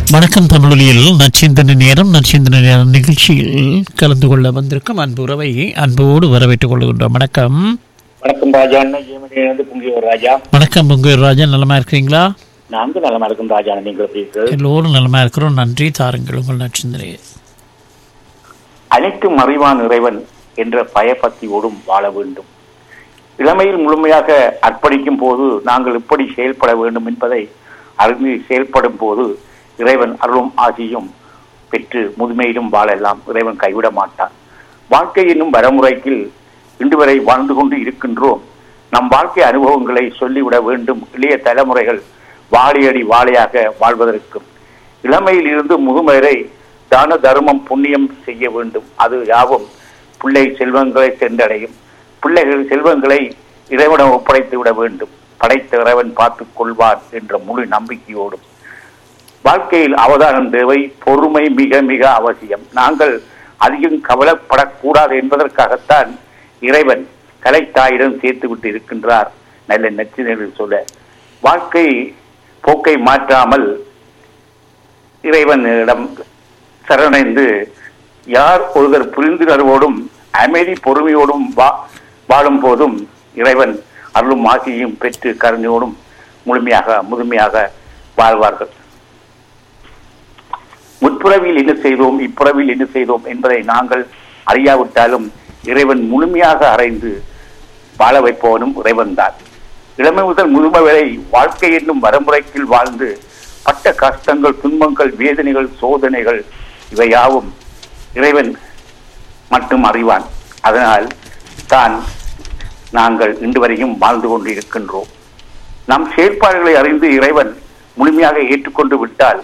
வணக்கம் தமிழொலியில் நச்சிந்தன நேரம் நச்சிந்தன நேரம் நிகழ்ச்சியில் கலந்து கொள்ள வந்திருக்கும் அன்பு உறவை அன்போடு வரவேற்றுக் கொள்கின்றோம் வணக்கம் வணக்கம் ராஜா அண்ணன் ஜெயமணியிலிருந்து புங்கியூர் ராஜா வணக்கம் உங்க ராஜன் நலமா இருக்கிறீங்களா நான்கு நலமா இருக்கும் ராஜா நீங்கள் எப்படி இருக்கு எல்லோரும் நலமா இருக்கிறோம் நன்றி தாருங்கள் உங்கள் நச்சிந்தனையை அனைத்தும் அறிவான் இறைவன் என்ற பயபக்தியோடும் வாழ வேண்டும் இளமையில் முழுமையாக அர்ப்பணிக்கும் போது நாங்கள் எப்படி செயல்பட வேண்டும் என்பதை அறிந்து செயல்படும் போது இறைவன் அருளும் ஆசியும் பெற்று முதுமையிலும் வாழலாம் இறைவன் கைவிட மாட்டான் வாழ்க்கை என்னும் வரமுறைக்கு இன்று வரை வாழ்ந்து கொண்டு இருக்கின்றோம் நம் வாழ்க்கை அனுபவங்களை சொல்லிவிட வேண்டும் இளைய தலைமுறைகள் வாழையடி வாழையாக வாழ்வதற்கும் இளமையில் இருந்து முதுமையை தான தர்மம் புண்ணியம் செய்ய வேண்டும் அது யாவும் பிள்ளை செல்வங்களை சென்றடையும் பிள்ளைகள் செல்வங்களை இறைவனம் ஒப்படைத்து விட வேண்டும் படைத்த இறைவன் பார்த்துக் கொள்வார் என்ற முழு நம்பிக்கையோடும் வாழ்க்கையில் அவதானம் தேவை பொறுமை மிக மிக அவசியம் நாங்கள் அதிகம் கவலைப்படக்கூடாது என்பதற்காகத்தான் இறைவன் கலைத்தாயிடம் சேர்த்து விட்டு இருக்கின்றார் நல்ல நச்சினைகள் சொல்ல வாழ்க்கை போக்கை மாற்றாமல் இறைவனிடம் சரணடைந்து யார் ஒருவர் புரிந்துணர்வோடும் அமைதி பொறுமையோடும் வா வாழும் போதும் இறைவன் அருளும் ஆசியையும் பெற்று கருணையோடும் முழுமையாக முழுமையாக வாழ்வார்கள் முற்புறவில் என்ன செய்தோம் இப்புறவில் என்ன செய்தோம் என்பதை நாங்கள் அறியாவிட்டாலும் இறைவன் முழுமையாக அறைந்து வாழ வைப்பவனும் இறைவன் தான் இளமை முதல் முதுமை வரை வாழ்க்கை என்னும் வரமுறைக்கில் வாழ்ந்து பட்ட கஷ்டங்கள் துன்பங்கள் வேதனைகள் சோதனைகள் இவையாவும் இறைவன் மட்டும் அறிவான் அதனால் தான் நாங்கள் இன்று வரையும் வாழ்ந்து கொண்டு இருக்கின்றோம் நம் செயற்பாடுகளை அறிந்து இறைவன் முழுமையாக ஏற்றுக்கொண்டு விட்டால்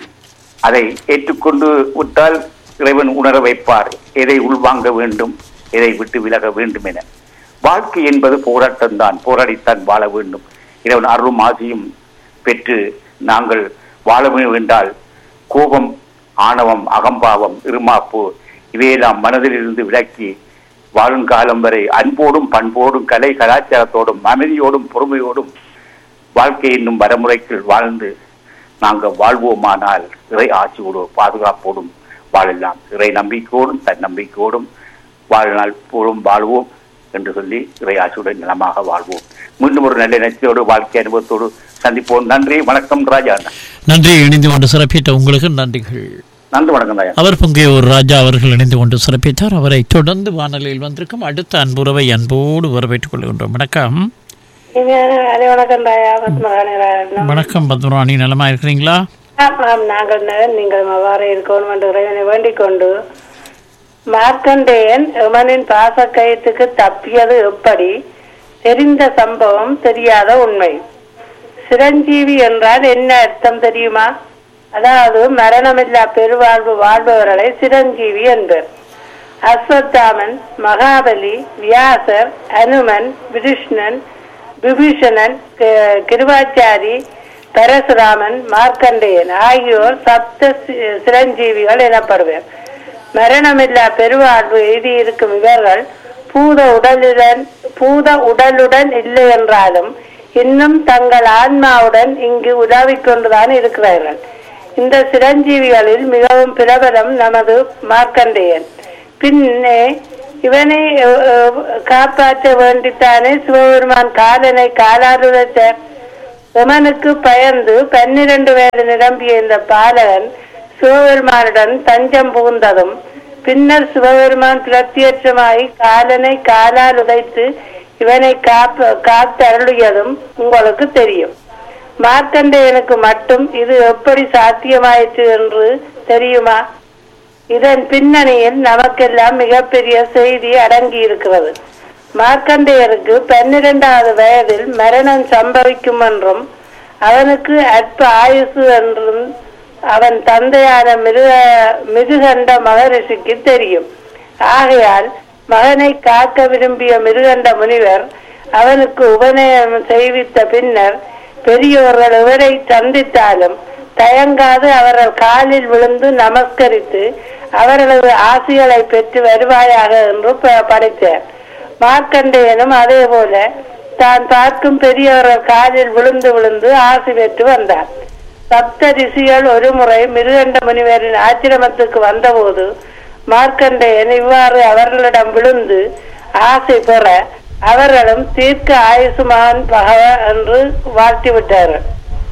அதை ஏற்றுக்கொண்டு விட்டால் இறைவன் உணர வைப்பார் எதை உள்வாங்க வேண்டும் எதை விட்டு விலக வேண்டும் என வாழ்க்கை என்பது போராட்டம் தான் போராடித்தான் வாழ வேண்டும் இறைவன் அருளும் ஆசியும் பெற்று நாங்கள் வாழ வேண்டும் என்றால் கோபம் ஆணவம் அகம்பாவம் இருமாப்பு இவையெல்லாம் மனதில் இருந்து விலக்கி வாழும் காலம் வரை அன்போடும் பண்போடும் கலை கலாச்சாரத்தோடும் அமைதியோடும் பொறுமையோடும் வாழ்க்கை என்னும் வரமுறைக்கு வாழ்ந்து நாங்கள் வாழ்வோமானால் இறை ஆட்சியோடு பாதுகாப்போடும் வாழலாம் இறை நம்பிக்கையோடும் தன் நம்பிக்கையோடும் வாழ்நாள் போடும் வாழ்வோம் என்று சொல்லி இறை ஆட்சியுடன் நலமாக வாழ்வோம் மீண்டும் ஒரு நல்ல நச்சியோடு வாழ்க்கை அனுபவத்தோடு சந்திப்போம் நன்றி வணக்கம் ராஜா நன்றி இணைந்து கொண்டு சிறப்பித்த உங்களுக்கு நன்றிகள் நன்றி வணக்கம் ராஜா அவர் பொங்கியோர் ராஜா அவர்கள் இணைந்து கொண்டு சிறப்பித்தார் அவரை தொடர்ந்து வானொலியில் வந்திருக்கும் அடுத்த அன்புறவை அன்போடு வரவேற்றுக் கொள்கின்றோம் வணக்கம் இனிமையான காலை வணக்கம் தாயா பத்மகாணி வணக்கம் பத்மராணி நலமா இருக்கிறீங்களா ஆமாம் நாங்கள் ந- நீங்கள் அவ்வாறு இருக்கணும் என்று இறைவனை வேண்டிக் கொண்டு மார்க்கண்டேயன் எமனின் பாசக்கயத்துக்கு தப்பியது எப்படி தெரிந்த சம்பவம் தெரியாத உண்மை சிரஞ்சீவி என்றால் என்ன அர்த்தம் தெரியுமா அதாவது மரணமில்லா பெருவாழ்வு வாழ்பவர்களை சிரஞ்சீவி என்பர் அஸ்வத்தாமன் மகாபலி வியாசர் அனுமன் விருஷ்ணன் விபீஷணன் கி- கிருபாச்சாரி பரசுராமன் மார்க்கண்டேயன் ஆகியோர் சப்த சி- சிரஞ்சீவிகள் எனப்படுவர் மரணமில்லா பெருவாழ்வு எழுதியிருக்கும் இவர்கள் பூத உடலுடன் பூத உடலுடன் இல்லை என்றாலும் இன்னும் தங்கள் ஆன்மாவுடன் இங்கு உலாவிக் கொண்டுதான் இருக்கிறார்கள் இந்த சிரஞ்சீவிகளில் மிகவும் பிரபலம் நமது மார்க்கண்டேயன் பின்னே இவனை அஹ், அஹ், காப்பாற்ற வேண்டித்தானே சிவபெருமான் காலனை காலாருதத்த எமனுக்கு பயந்து பன்னிரண்டு வயது நிரம்பிய இந்த பாலகன் சிவபெருமானுடன் தஞ்சம் புகுந்ததும் பின்னர் சிவபெருமான் பிரத்யட்சமாய் காலனை காலால் உதைத்து இவனை காப்ப காத்து அருளியதும் உங்களுக்கு தெரியும் மார்க்கண்டேயனுக்கு மட்டும் இது எப்படி சாத்தியமாயிற்று என்று தெரியுமா இதன் பின்னணியில் நமக்கெல்லாம் மிகப்பெரிய செய்தி அடங்கி இருக்கிறது மார்க்கண்டேயருக்கு பன்னிரெண்டாவது வயதில் மரணம் சம்பவிக்கும் என்றும் அவனுக்கு அற்ப ஆயுசு என்றும் அவன் தந்தையான மிருக மிருகண்ட மகரிஷிக்கு தெரியும் ஆகையால் மகனை காக்க விரும்பிய மிருகண்ட முனிவர் அவனுக்கு உபநயம் செய்வித்த பின்னர் பெரியோர்கள் இவரை சந்தித்தாலும் தயங்காது அவர்கள் காலில் விழுந்து நமஸ்கரித்து அவர்களது ஆசிகளை பெற்று வருவாயாக என்று ப- படைத்தார் மார்க்கண்டேயனும் அதே போல தான் பார்க்கும் பெரியவர்கள் காலில் விழுந்து விழுந்து ஆசி பெற்று வந்தார் சப்த ரிஷிகள் ஒருமுறை மிருகண்ட முனிவரின் ஆச்சிரமத்துக்கு வந்தபோது மார்க்கண்டேயன் இவ்வாறு அவர்களிடம் விழுந்து ஆசை பெற அவர்களும் தீர்க்க ஆயுசுமான் பகவ என்று வாழ்த்திவிட்டார்கள்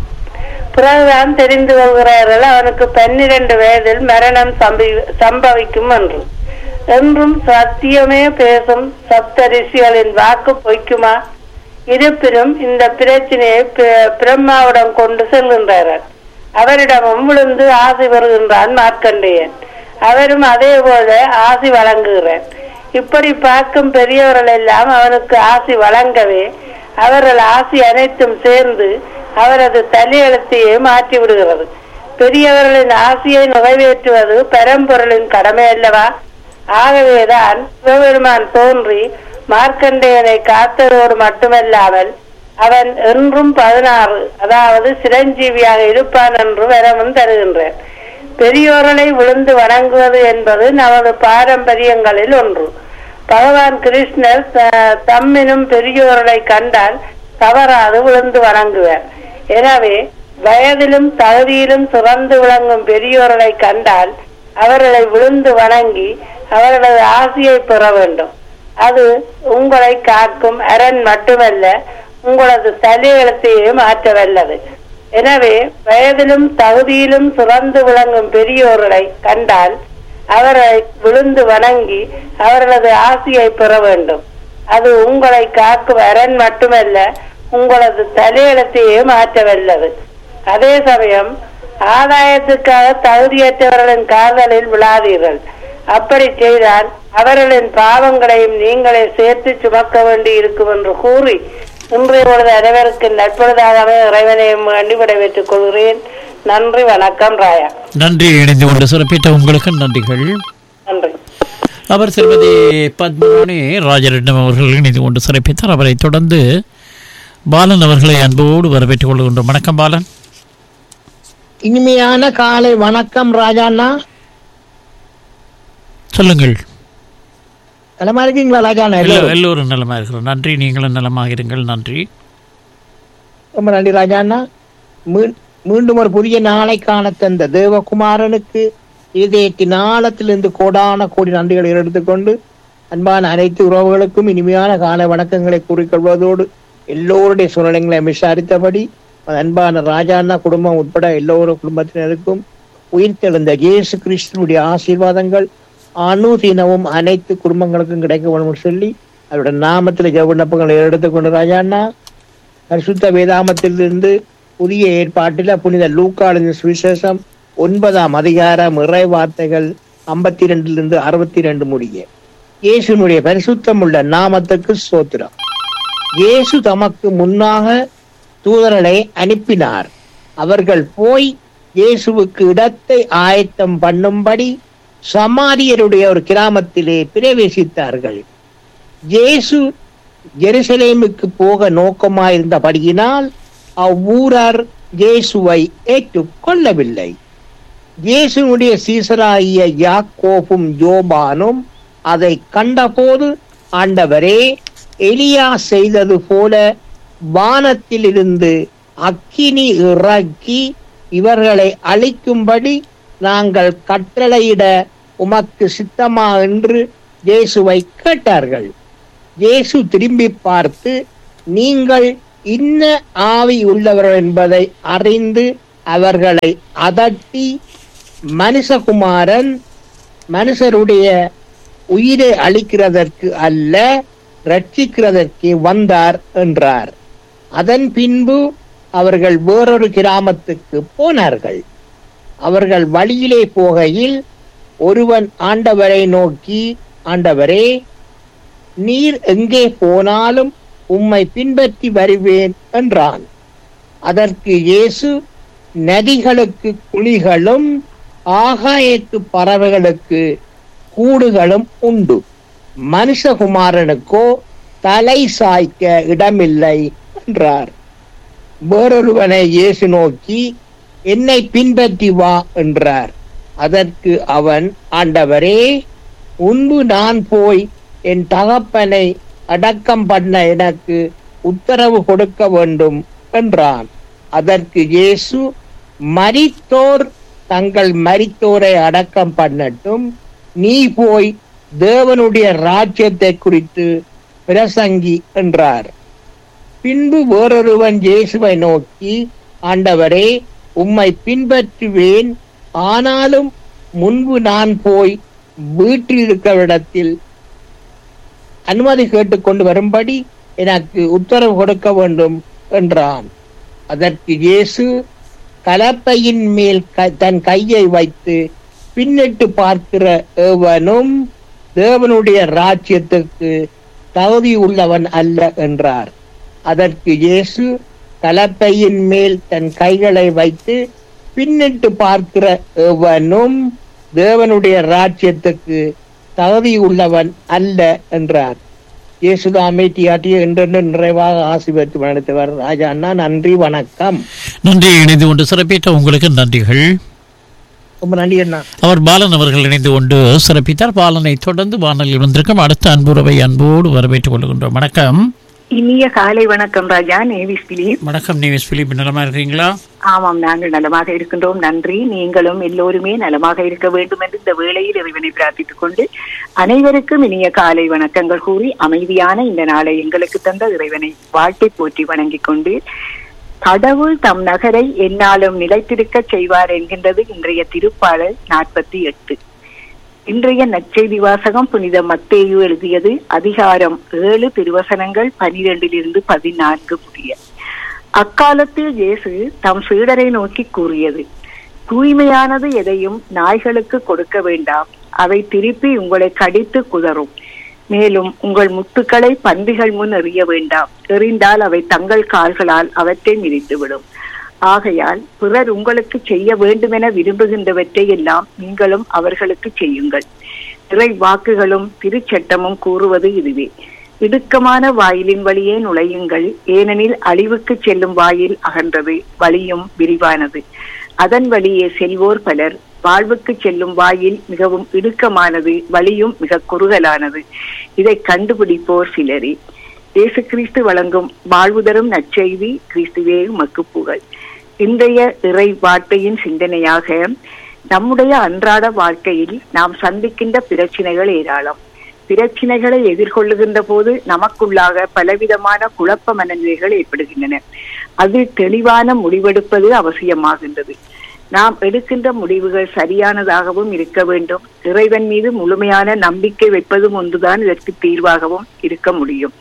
பிறகுதான் தெரிந்து கொள்கிறார்கள் அவனுக்கு பன்னிரண்டு வயதில் மரணம் சம்பவி- சம்பவிக்கும் என்று என்றும் சத்தியமே பேசும் சப்த ரிஷிகளின் வாக்கு பொய்க்குமா இருப்பினும் இந்த பிரச்சனையை பி- பிரம்மாவிடம் கொண்டு செல்கின்றார்கள் அவரிடமும் விழுந்து ஆசி பெறுகின்றான் மார்க்கண்டேயன் அவரும் அதே போல ஆசி வழங்குகிறார் இப்படி பார்க்கும் பெரியவர்கள் எல்லாம் அவனுக்கு ஆசி வழங்கவே அவர்கள் ஆசி அனைத்தும் சேர்ந்து அவரது தலையெழுத்தையே மாற்றி விடுகிறது பெரியவர்களின் ஆசையை நிறைவேற்றுவது பரம்பொருளின் கடமை அல்லவா ஆகவேதான் சிவபெருமான் தோன்றி மார்க்கண்டேயனை காத்ததோடு மட்டுமல்லாமல் அவன் என்றும் பதினாறு அதாவது சிரஞ்சீவியாக இருப்பான் என்று வரமும் தருகின்றார் பெரியோர்களை விழுந்து வணங்குவது என்பது நமது பாரம்பரியங்களில் ஒன்று பகவான் கிருஷ்ணர் த- தம்மினும் பெரியோர்களை கண்டால் தவறாது விழுந்து வணங்குவார் எனவே வயதிலும் தகுதியிலும் சிறந்து விளங்கும் பெரியோர்களை கண்டால் அவர்களை விழுந்து வணங்கி அவர்களது ஆசையை பெற வேண்டும் அது உங்களை காக்கும் அரண் மட்டுமல்ல உங்களது தலையெழுத்தையே மாற்ற வல்லது எனவே வயதிலும் தகுதியிலும் சிறந்து விளங்கும் பெரியோர்களை கண்டால் அவரை விழுந்து வணங்கி அவர்களது ஆசையை பெற வேண்டும் அது உங்களை காக்கும் அரண் மட்டுமல்ல உங்களது தலையெழுத்தையே மாற்ற வல்லது அதே சமயம் ஆதாயத்துக்காக தகுதியற்றவர்களின் காதலில் விழாதீர்கள் அப்படி செய்தால் அவர்களின் பாவங்களையும் நீங்களே சேர்த்து சுமக்க வேண்டி இருக்கும் என்று கூறி இன்றைய பொழுது அனைவருக்கு நட்பொழுதாகவே இறைவனையும் வேண்டி விடைபெற்றுக் கொள்கிறேன் நன்றி வணக்கம் ராயா நன்றி இணைந்து கொண்டு சிறப்பித்த உங்களுக்கு நன்றிகள் நன்றி அவர் திருமதி பத்மராணி ராஜரட்னம் அவர்கள் இணைந்து கொண்டு சிறப்பித்தார் அவரை தொடர்ந்து பாலன் அவர்களை அன்போடு வரவேற்றுக் கொள்கின்றோம் வணக்கம் பாலன் இனிமையான காலை வணக்கம் ராஜாண்ணா சொல்லுங்கள் நலமா இருக்கீங்களா ராஜாண்ணா எல்லோ- எல்லோரும்? எல்லோரும் நலமாக இருக்கிறோம் நன்றி நீங்களும் நலமாக இருங்கள் நன்றி ரொம்ப நன்றி ராஜாண்ணா மீ- மீண்டும் ஒரு புதிய நாளை காண தந்த தேவகுமாரனுக்கு இதயத்தின் ஆழத்திலிருந்து கோடான கோடி நன்றிகளை எடுத்துக்கொண்டு அன்பான அனைத்து உறவுகளுக்கும் இனிமையான காலை வணக்கங்களை கூறிக்கொள்வதோடு எல்லோருடைய சூழ்நிலைகளை விசாரித்தபடி அன்பான ராஜாண்ணா குடும்பம் உட்பட எல்லோரும் குடும்பத்தினருக்கும் உயிர்த்தெழுந்த இயேசு கிறிஸ்துனுடைய ஆசீர்வாதங்கள் அனுதினமும் அனைத்து குடும்பங்களுக்கும் கிடைக்க வேண்டும் சொல்லி அவருடைய நாமத்தில் ஜவுண்ணப்பங்களை எடுத்துக்கொண்டு ராஜாண்ணா பரிசுத்த வேதாமத்திலிருந்து புதிய ஏற்பாட்டில் புனித லூக்காளின் சுவிசேஷம் ஒன்பதாம் அதிகாரம் இறை வார்த்தைகள் ஐம்பத்தி ரெண்டிலிருந்து அறுபத்தி ரெண்டு முடிய இயேசுனுடைய பரிசுத்தம் உள்ள நாமத்துக்கு சோத்திரம் இயேசு தமக்கு முன்னாக தூதர்களை அனுப்பினார் அவர்கள் போய் இயேசுவுக்கு இடத்தை ஆயத்தம் பண்ணும்படி சமாரியருடைய ஒரு கிராமத்திலே பிரவேசித்தார்கள் இயேசு ஜெருசலேமுக்கு போக நோக்கமாயிருந்தபடியினால் அவ்வூரார் இயேசுவை ஏற்றுக்கொள்ளவில்லை இயேசுனுடைய சீசராகிய யாக்கோபும் யோபானும் அதை கண்டபோது ஆண்டவரே எலியா செய்தது போல வானத்திலிருந்து அக்கினி இறக்கி இவர்களை அழிக்கும்படி நாங்கள் கட்டளையிட உமக்கு சித்தமா என்று இயேசுவை கேட்டார்கள் இயேசு திரும்பி பார்த்து நீங்கள் இன்ன ஆவி உள்ளவர்கள் என்பதை அறிந்து அவர்களை அதட்டி மனுஷகுமாரன் மனுஷருடைய உயிரை அளிக்கிறதற்கு அல்ல ரட்சிக்கிறதற்கு வந்தார் என்றார் அதன் பின்பு அவர்கள் வேறொரு கிராமத்துக்கு போனார்கள் அவர்கள் வழியிலே போகையில் ஒருவன் ஆண்டவரை நோக்கி ஆண்டவரே நீர் எங்கே போனாலும் உம்மை பின்பற்றி வருவேன் என்றான் அதற்கு இயேசு நதிகளுக்கு குழிகளும் ஆகாயத்து பறவைகளுக்கு கூடுகளும் உண்டு மனுஷகுமாரனுக்கோ தலை சாய்க்க இடமில்லை என்றார் வேறொருவனை இயேசு நோக்கி என்னை பின்பற்றி வா என்றார் அதற்கு அவன் ஆண்டவரே முன்பு நான் போய் என் தகப்பனை அடக்கம் பண்ண எனக்கு உத்தரவு கொடுக்க வேண்டும் என்றான் அதற்கு இயேசு மரித்தோர் தங்கள் மரித்தோரை அடக்கம் பண்ணட்டும் நீ போய் தேவனுடைய ராஜ்யத்தை குறித்து பிரசங்கி என்றார் பின்பு வேறொருவன் இயேசுவை நோக்கி ஆண்டவரே உம்மை பின்பற்றுவேன் ஆனாலும் முன்பு நான் போய் வீட்டில் இருக்கிற அனுமதி கேட்டுக்கொண்டு வரும்படி எனக்கு உத்தரவு கொடுக்க வேண்டும் என்றான் அதற்கு இயேசு கலப்பையின் மேல் க- தன் கையை வைத்து பின்னிட்டு பார்க்கிற எவனும் தேவனுடைய ராஜ்யத்துக்கு தகுதி உள்ளவன் அல்ல என்றார் அதற்கு இயேசு கலப்பையின் மேல் தன் கைகளை வைத்து பின்னிட்டு பார்க்கிற எவனும் தேவனுடைய ராஜ்யத்துக்கு தகுதி உள்ளவன் அல்ல என்றார் இயேசுதாமே டிஆர்டி என்றென்று நிறைவாக ஆசீர்வதித்து நடத்துவார் ராஜா அண்ணா நன்றி வணக்கம் நன்றி இணைந்து கொண்டு சிறப்பித்த உங்களுக்கு நன்றிகள் ரொம்ப நன்றி அண்ணா அவர் பாலன் அவர்கள் இணைந்து கொண்டு சிறப்பித்தார் பாலனை தொடர்ந்து வானொலியில் வந்திருக்கும் அடுத்த அன்புறவை அன்போடு வரவேற்றுக் கொள்கின்றோம் வணக்கம் இனிய காலை வணக்கம் ராஜா நேவிஸ் பிலிப் வணக்கம் நீவிஸ் பிலிப் நலமா இருக்கீங்களா ஆமாம் நாங்கள் நலமாக இருக்கின்றோம் நன்றி நீங்களும் எல்லோருமே நலமாக இருக்க வேண்டும் என்று இந்த வேளையில் இறைவனை பிரார்த்தித்துக் கொண்டு அனைவருக்கும் இனிய காலை வணக்கங்கள் கூறி அமைதியான இந்த நாளை எங்களுக்கு தந்த இறைவனை வாழ்த்தை போற்றி வணங்கிக் கொண்டு கடவுள் தம் நகரை எந்நாளும் நிலைத்திருக்க செய்வார் என்கின்றது இன்றைய திருப்பாடல் நாற்பத்தி எட்டு இன்றைய நற்செய்தி வாசகம் புனித மத்தேயு எழுதியது அதிகாரம் ஏழு திருவசனங்கள் பனிரெண்டிலிருந்து பதினான்கு முடிய அக்காலத்தில் இயேசு தம் சீடரை நோக்கி கூறியது தூய்மையானது எதையும் நாய்களுக்கு கொடுக்க வேண்டாம் அவை திருப்பி உங்களை கடித்து குதறும் மேலும் உங்கள் முத்துக்களை பன்றிகள் முன் எறிய வேண்டாம் எறிந்தால் அவை தங்கள் கால்களால் அவற்றை மிதித்துவிடும் ஆகையால் பிறர் உங்களுக்கு செய்ய வேண்டுமென விரும்புகின்றவற்றை எல்லாம் நீங்களும் அவர்களுக்கு செய்யுங்கள் இறை வாக்குகளும் திருச்சட்டமும் கூறுவது இதுவே இடுக்கமான வாயிலின் வழியே நுழையுங்கள் ஏனெனில் அழிவுக்கு செல்லும் வாயில் அகன்றது வழியும் விரிவானது அதன் வழியே செல்வோர் பலர் வாழ்வுக்கு செல்லும் வாயில் மிகவும் இடுக்கமானது வழியும் மிக குறுகலானது இதை கண்டுபிடிப்போர் சிலரே இயேசு கிறிஸ்து வழங்கும் வாழ்வு தரும் நற்செய்தி கிறிஸ்துவே உமக்கு புகழ் இன்றைய இறை வார்த்தையின் சிந்தனையாக நம்முடைய அன்றாட வாழ்க்கையில் நாம் சந்திக்கின்ற பிரச்சனைகள் ஏராளம் பிரச்சனைகளை எதிர்கொள்ளுகின்ற போது நமக்குள்ளாக பலவிதமான குழப்ப மனநிலைகள் ஏற்படுகின்றன அது தெளிவான முடிவெடுப்பது அவசியமாகின்றது நாம் எடுக்கின்ற முடிவுகள் சரியானதாகவும் இருக்க வேண்டும் இறைவன் மீது முழுமையான நம்பிக்கை வைப்பதும் ஒன்றுதான் இதற்கு தீர்வாகவும் இருக்க முடியும்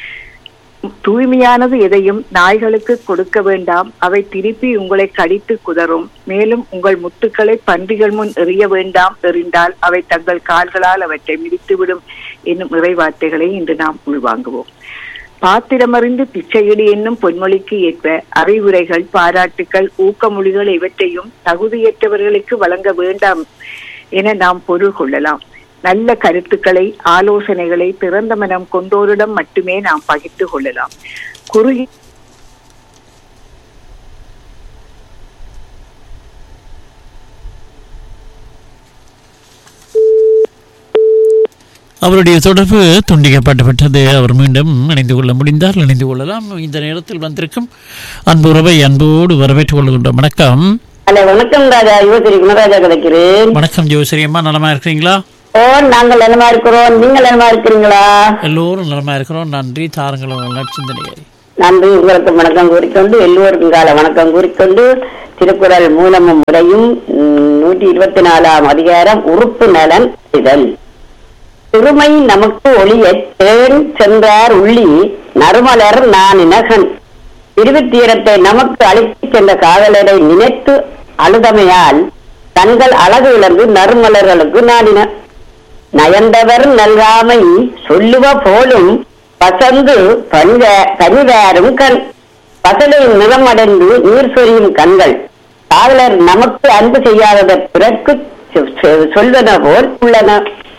தூய்மையானது எதையும் நாய்களுக்கு கொடுக்க வேண்டாம் அவை திருப்பி உங்களை கடித்து குதறும் மேலும் உங்கள் முத்துக்களை பன்றிகள் முன் எறிய வேண்டாம் எறிந்தால் அவை தங்கள் கால்களால் அவற்றை மிதித்துவிடும் என்னும் இறைவார்த்தைகளை இன்று நாம் உள்வாங்குவோம் பாத்திரமறிந்து பிச்சையிடு என்னும் பொன்மொழிக்கு ஏற்ப அறிவுரைகள் பாராட்டுக்கள் ஊக்கமொழிகள் இவற்றையும் தகுதியற்றவர்களுக்கு வழங்க வேண்டாம் என நாம் பொருள் கொள்ளலாம் நல்ல கருத்துக்களை ஆலோசனைகளை திறந்த மனம் கொண்டோரிடம் மட்டுமே நாம் பகிர்ந்து கொள்ளலாம் குறுகிய அவருடைய தொடர்பு துண்டிக்கப்பட்டுவிட்டது அவர் மீண்டும் இணைந்து கொள்ள முடிந்தால் இணைந்து கொள்ளலாம் இந்த நேரத்தில் வந்திருக்கும் அன்பு உறவை அன்போடு வரவேற்றுக் கொள்கின்றோம் வணக்கம் ஹலோ வணக்கம் ராஜா யுவதிரி குணராஜா கிடைக்கிறேன் வணக்கம் ஜோசிரி அம்மா நலமா இருக்கிறீங்களா ஓ நாங்கள் நலமா இருக்கிறோம் நீங்கள் நலமா இருக்கிறீங்களா எல்லோரும் நலமா இருக்கிறோம் நன்றி தாருங்கள் உங்கள் நற்சிந்தனையை நன்றி உங்களுக்கு வணக்கம் கூறிக்கொண்டு எல்லோருக்கும் கால வணக்கம் கூறிக்கொண்டு திருக்குறள் மூலமும் முறையும் ம், நூற்றி இருபத்தி நாலாம் அதிகாரம் உறுப்பு நலன் இதழ் சிறுமை நமக்கு ஒளிய தேன் சென்றார் உள்ளி நறுமலர் நான் இனகன் இருவித்தீரத்தை நமக்கு அழைத்துச் சென்ற காதலரை நினைத்து அழுதமையால் தங்கள் அழகு இழந்து நறுமலர்களுக்கு நாடின நயந்தவர் நல்காமை சொல்லுவ போலும் பசந்து பஞ்ச பனிவாரும் கண் பசலையின் நிறமடைந்து நீர் சொரியும் கண்கள் காதலர் நமக்கு அன்பு செய்யாதத பிறர்க்கு சொ- சொ- சொல்வன போல் உள்ளன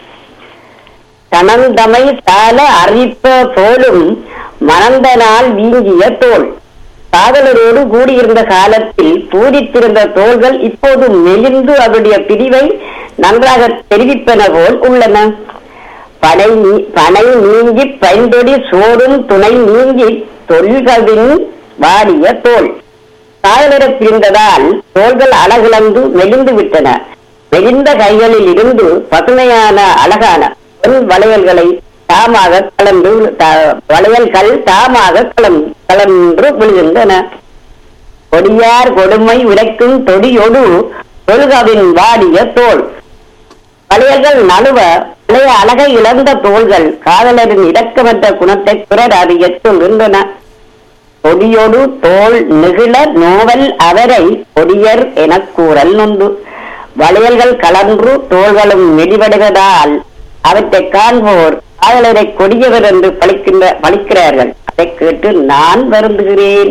தனந்தமை சால அறிப்ப போலும் மணந்த நாள் வீங்கிய தோல் காதலரோடு கூடியிருந்த காலத்தில் பூரித்திருந்த தோள்கள் இப்போது மெலிந்து அவருடைய பிரிவை நன்றாக தெரிவிப்பன போல் உள்ளன படை நீ- பனை நீங்கி பைந்தொடி சோறும் துணை நீங்கி தொல்கவின் வாடிய தோல் காதலரை பிரிந்ததால் தோள்கள் அழகிழந்து மெலிந்து விட்டன மெலிந்த கைகளில் இருந்து பசுமையான அழகான பொன் வளையல்களை தாமாக கலந்து த- வளையல்கள் தாமாக கலம் கலன்று விழுகின்றன கொடியார் கொடுமை உரைக்கும் தொடியொடு தொழுகவின் வாடிய தோல் வளையல்கள் நழுவ பழைய அழகை இழந்த தோள்கள் காதலரின் இரக்கமற்ற குணத்தை பிறர் அறியச் சொல்கின்றன கொடியொடு தோல் நெகிழ நோவல் அவரை கொடியர் எனக் கூறல் நொந்து வளையல்கள் கலன்று தோள்களும் மெலிவடைவதால் அவற்றை காண்போர் காதலரை கொடியவர் என்று பழிக்கின்ற பழிக்கிறார்கள் அதை கேட்டு நான் வருந்துகிறேன்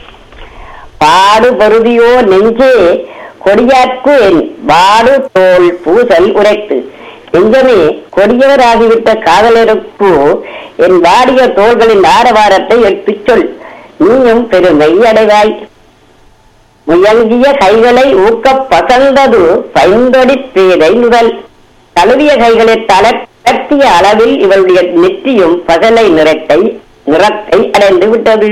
பாடு பருதியோ நெஞ்சே கொடியாற்கு என் வாடு தோல் பூசல் உரைத்து நெஞ்சமே கொடியவராகிவிட்ட காதலருக்கு என் வாடிய தோள்களின் ஆரவாரத்தை எடுத்துச் சொல் நீயும் பெருமை அடைவாய் முயங்கிய கைகளை ஊக்கப் பசந்தது பைந்தொடி பேதை முதல் தழுவிய கைகளை தளர்த்திய அளவில் இவளுடைய நெற்றியும் பகலை நிறத்தை நிறத்தை அடைந்து விட்டது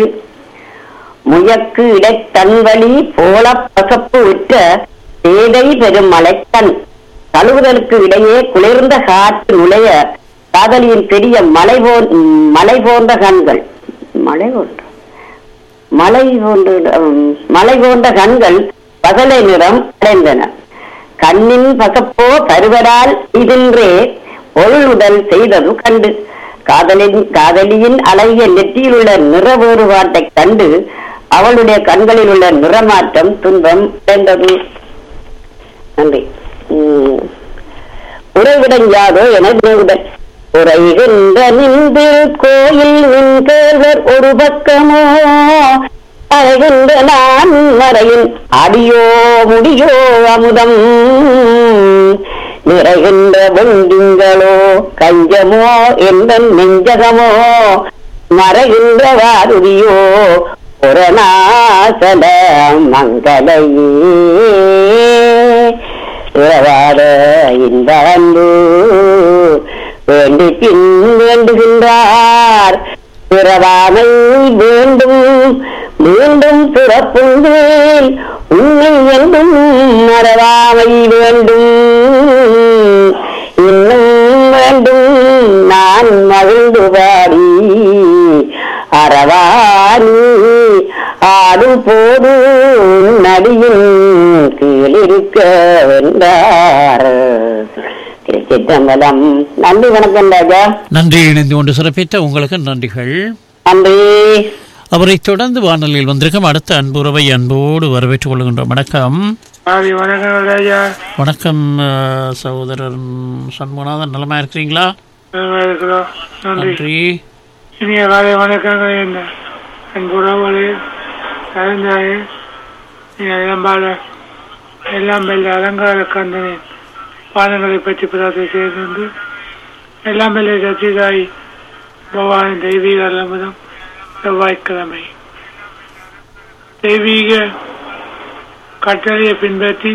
முயக்கு இடைத்தன்வழி போல பசப்பு விட்ட பேதை பெரும் மலைக்கண் தழுவுதலுக்கு இடையே குளிர்ந்த காற்று நுழைய காதலியின் பெரிய மலை போ மலை போன்ற கண்கள் மலை போன்ற மலை போன்ற உம், மலை போன்ற கண்கள் பகலை நிறம் அடைந்தன கண்ணின் பசப்போ பருவரால் இதென்றே பொருளுதல் செய்தது கண்டு காதலின் காதலியின் அழகிய நெற்றியில் உள்ள நிற வேறுபாட்டைக் கண்டு அவளுடைய கண்களில் உள்ள நிறமாற்றம் துன்பம் அடைந்தது நன்றி உம், உறைவிடம் யாதோ என நினைவுடன் உரைகின்ற நின்று கோயில் நின்றவர் ஒரு பக்கமோ அழகின்ற நான் மறையின் அடியோ முடியோ அமுதம் நிறைகின்ற வெண்டிங்களோ கஞ்சமோ எந்த நெஞ்சகமோ மறைகின்ற வாருதியோ புறநாசல மங்களையே உறவாத இந்த அன்பு வேண்டி பின் வேண்டுகின்றார் பிறவாமை வேண்டும் மீண்டும் பிறப்புங்கள் உண்மை என்றும் மறவாமை வேண்டும் இன்னும் வேண்டும் நான் மகிழ்ந்து பாடி அறவாணி ஆடும் போது நடியின் கீழிருக்க வென்றார் திருச்சிற்றம்பலம் நன்றி வணக்கம் ராஜா நன்றி இணைந்து கொண்டு சிறப்பித்த உங்களுக்கு நன்றிகள் நன்றி அவரை தொடர்ந்து வானொலியில் வந்திருக்கும் அடுத்த அன்புறவை அன்போடு வரவேற்றுக் கொள்கின்றோம் வணக்கம் ஆதி வணக்கம் ராஜா வணக்கம் அஹ், சகோதரர் சண்முகநாதன் நலமா இருக்கிறீங்களா நல்லா இருக்கிறோம் நன்றி நன்றி இனிய காலை வணக்கங்கள் என்ன அன்புறவுகளே கலைஞரே நீங்கள் இளம்பால எல்லாம் வெல்ல அலங்கார கந்தனின் பாதங்களை பற்றி பிரார்த்தனை செய்து எல்லாம் வெல்ல சத்திதாய் பகவான் தெய்வீக அலமுதம் செவ்வாய்க்கிழமை தெய்வீக கட்டளையை பின்பற்றி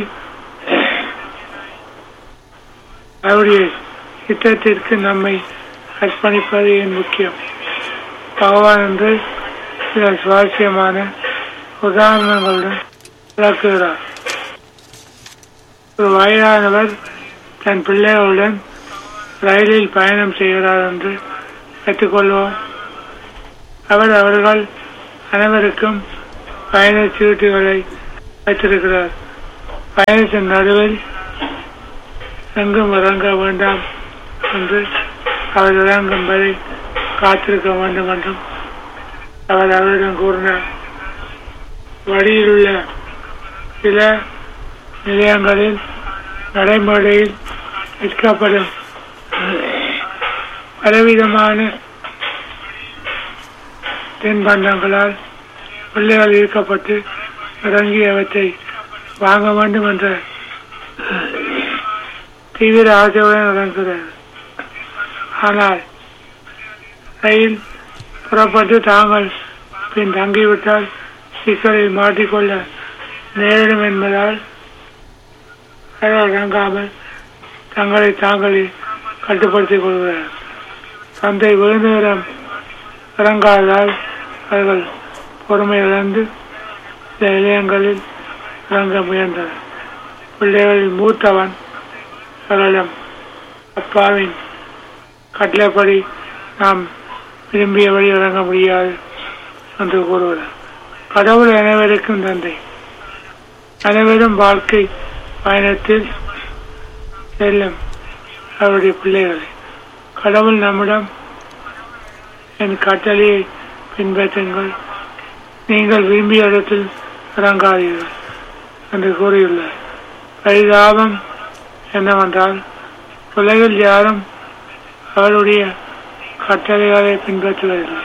அவருடைய சித்தத்திற்கு நம்மை அர்ப்பணிப்பது என் முக்கியம் பகவான் என்று சில சுவாரஸ்யமான உதாரணங்களுடன் விளக்குகிறார் ஒரு வயதானவர் தன் பிள்ளைகளுடன் ரயிலில் பயணம் செய்கிறார் என்று கற்றுக்கொள்வோம் அவர் அவர்கள் அனைவருக்கும் பயணச் சீட்டுகளை வைத்திருக்கிறார் பயணத்தின் நடுவில் எங்கும் இறங்க வேண்டாம் என்று அவர் இறங்கும் வரை காத்திருக்க வேண்டும் என்றும் அவர் அவரிடம் கூறினார் வழியில் உள்ள சில நிலையங்களில் நடைமுறையில் விற்கப்படும் பலவிதமான தென்பண்டங்களால் பிள்ளைகள் ஈர்க்கப்பட்டு இறங்கி அவற்றை வாங்க வேண்டும் என்ற தீவிர ஆசையுடன் இறங்குகிறார் ஆனால் ரயில் புறப்பட்டு தாங்கள் பின் தங்கிவிட்டால் சிக்கலில் மாட்டிக்கொள்ள நேரிடும் என்பதால் அவர்கள் இறங்காமல் தங்களை தாங்களே கட்டுப்படுத்திக் கொள்கிறார் தந்தை விழுந்த நேரம் இறங்காததால் அவர்கள் பொறுமை இழந்து இந்த நிலையங்களில் இறங்க முயன்றது பிள்ளைகளில் மூத்தவன் அவரிடம் அப்பாவின் கட்டளைப்படி நாம் விரும்பியபடி இறங்க முடியாது என்று கூறுகிறார் கடவுள் அனைவருக்கும் தந்தை அனைவரும் வாழ்க்கை பயணத்தில் செல்லும் அவருடைய பிள்ளைகளை கடவுள் நம்மிடம் என் கட்டளையை பின்பற்றுங்கள் நீங்கள் விரும்பிய இடத்தில் இறங்காதீர்கள் என்று கூறியுள்ளார் பரிதாபம் என்னவென்றால் உலகில் யாரும் அவருடைய கட்டளைகளை பின்பற்றுவதில்லை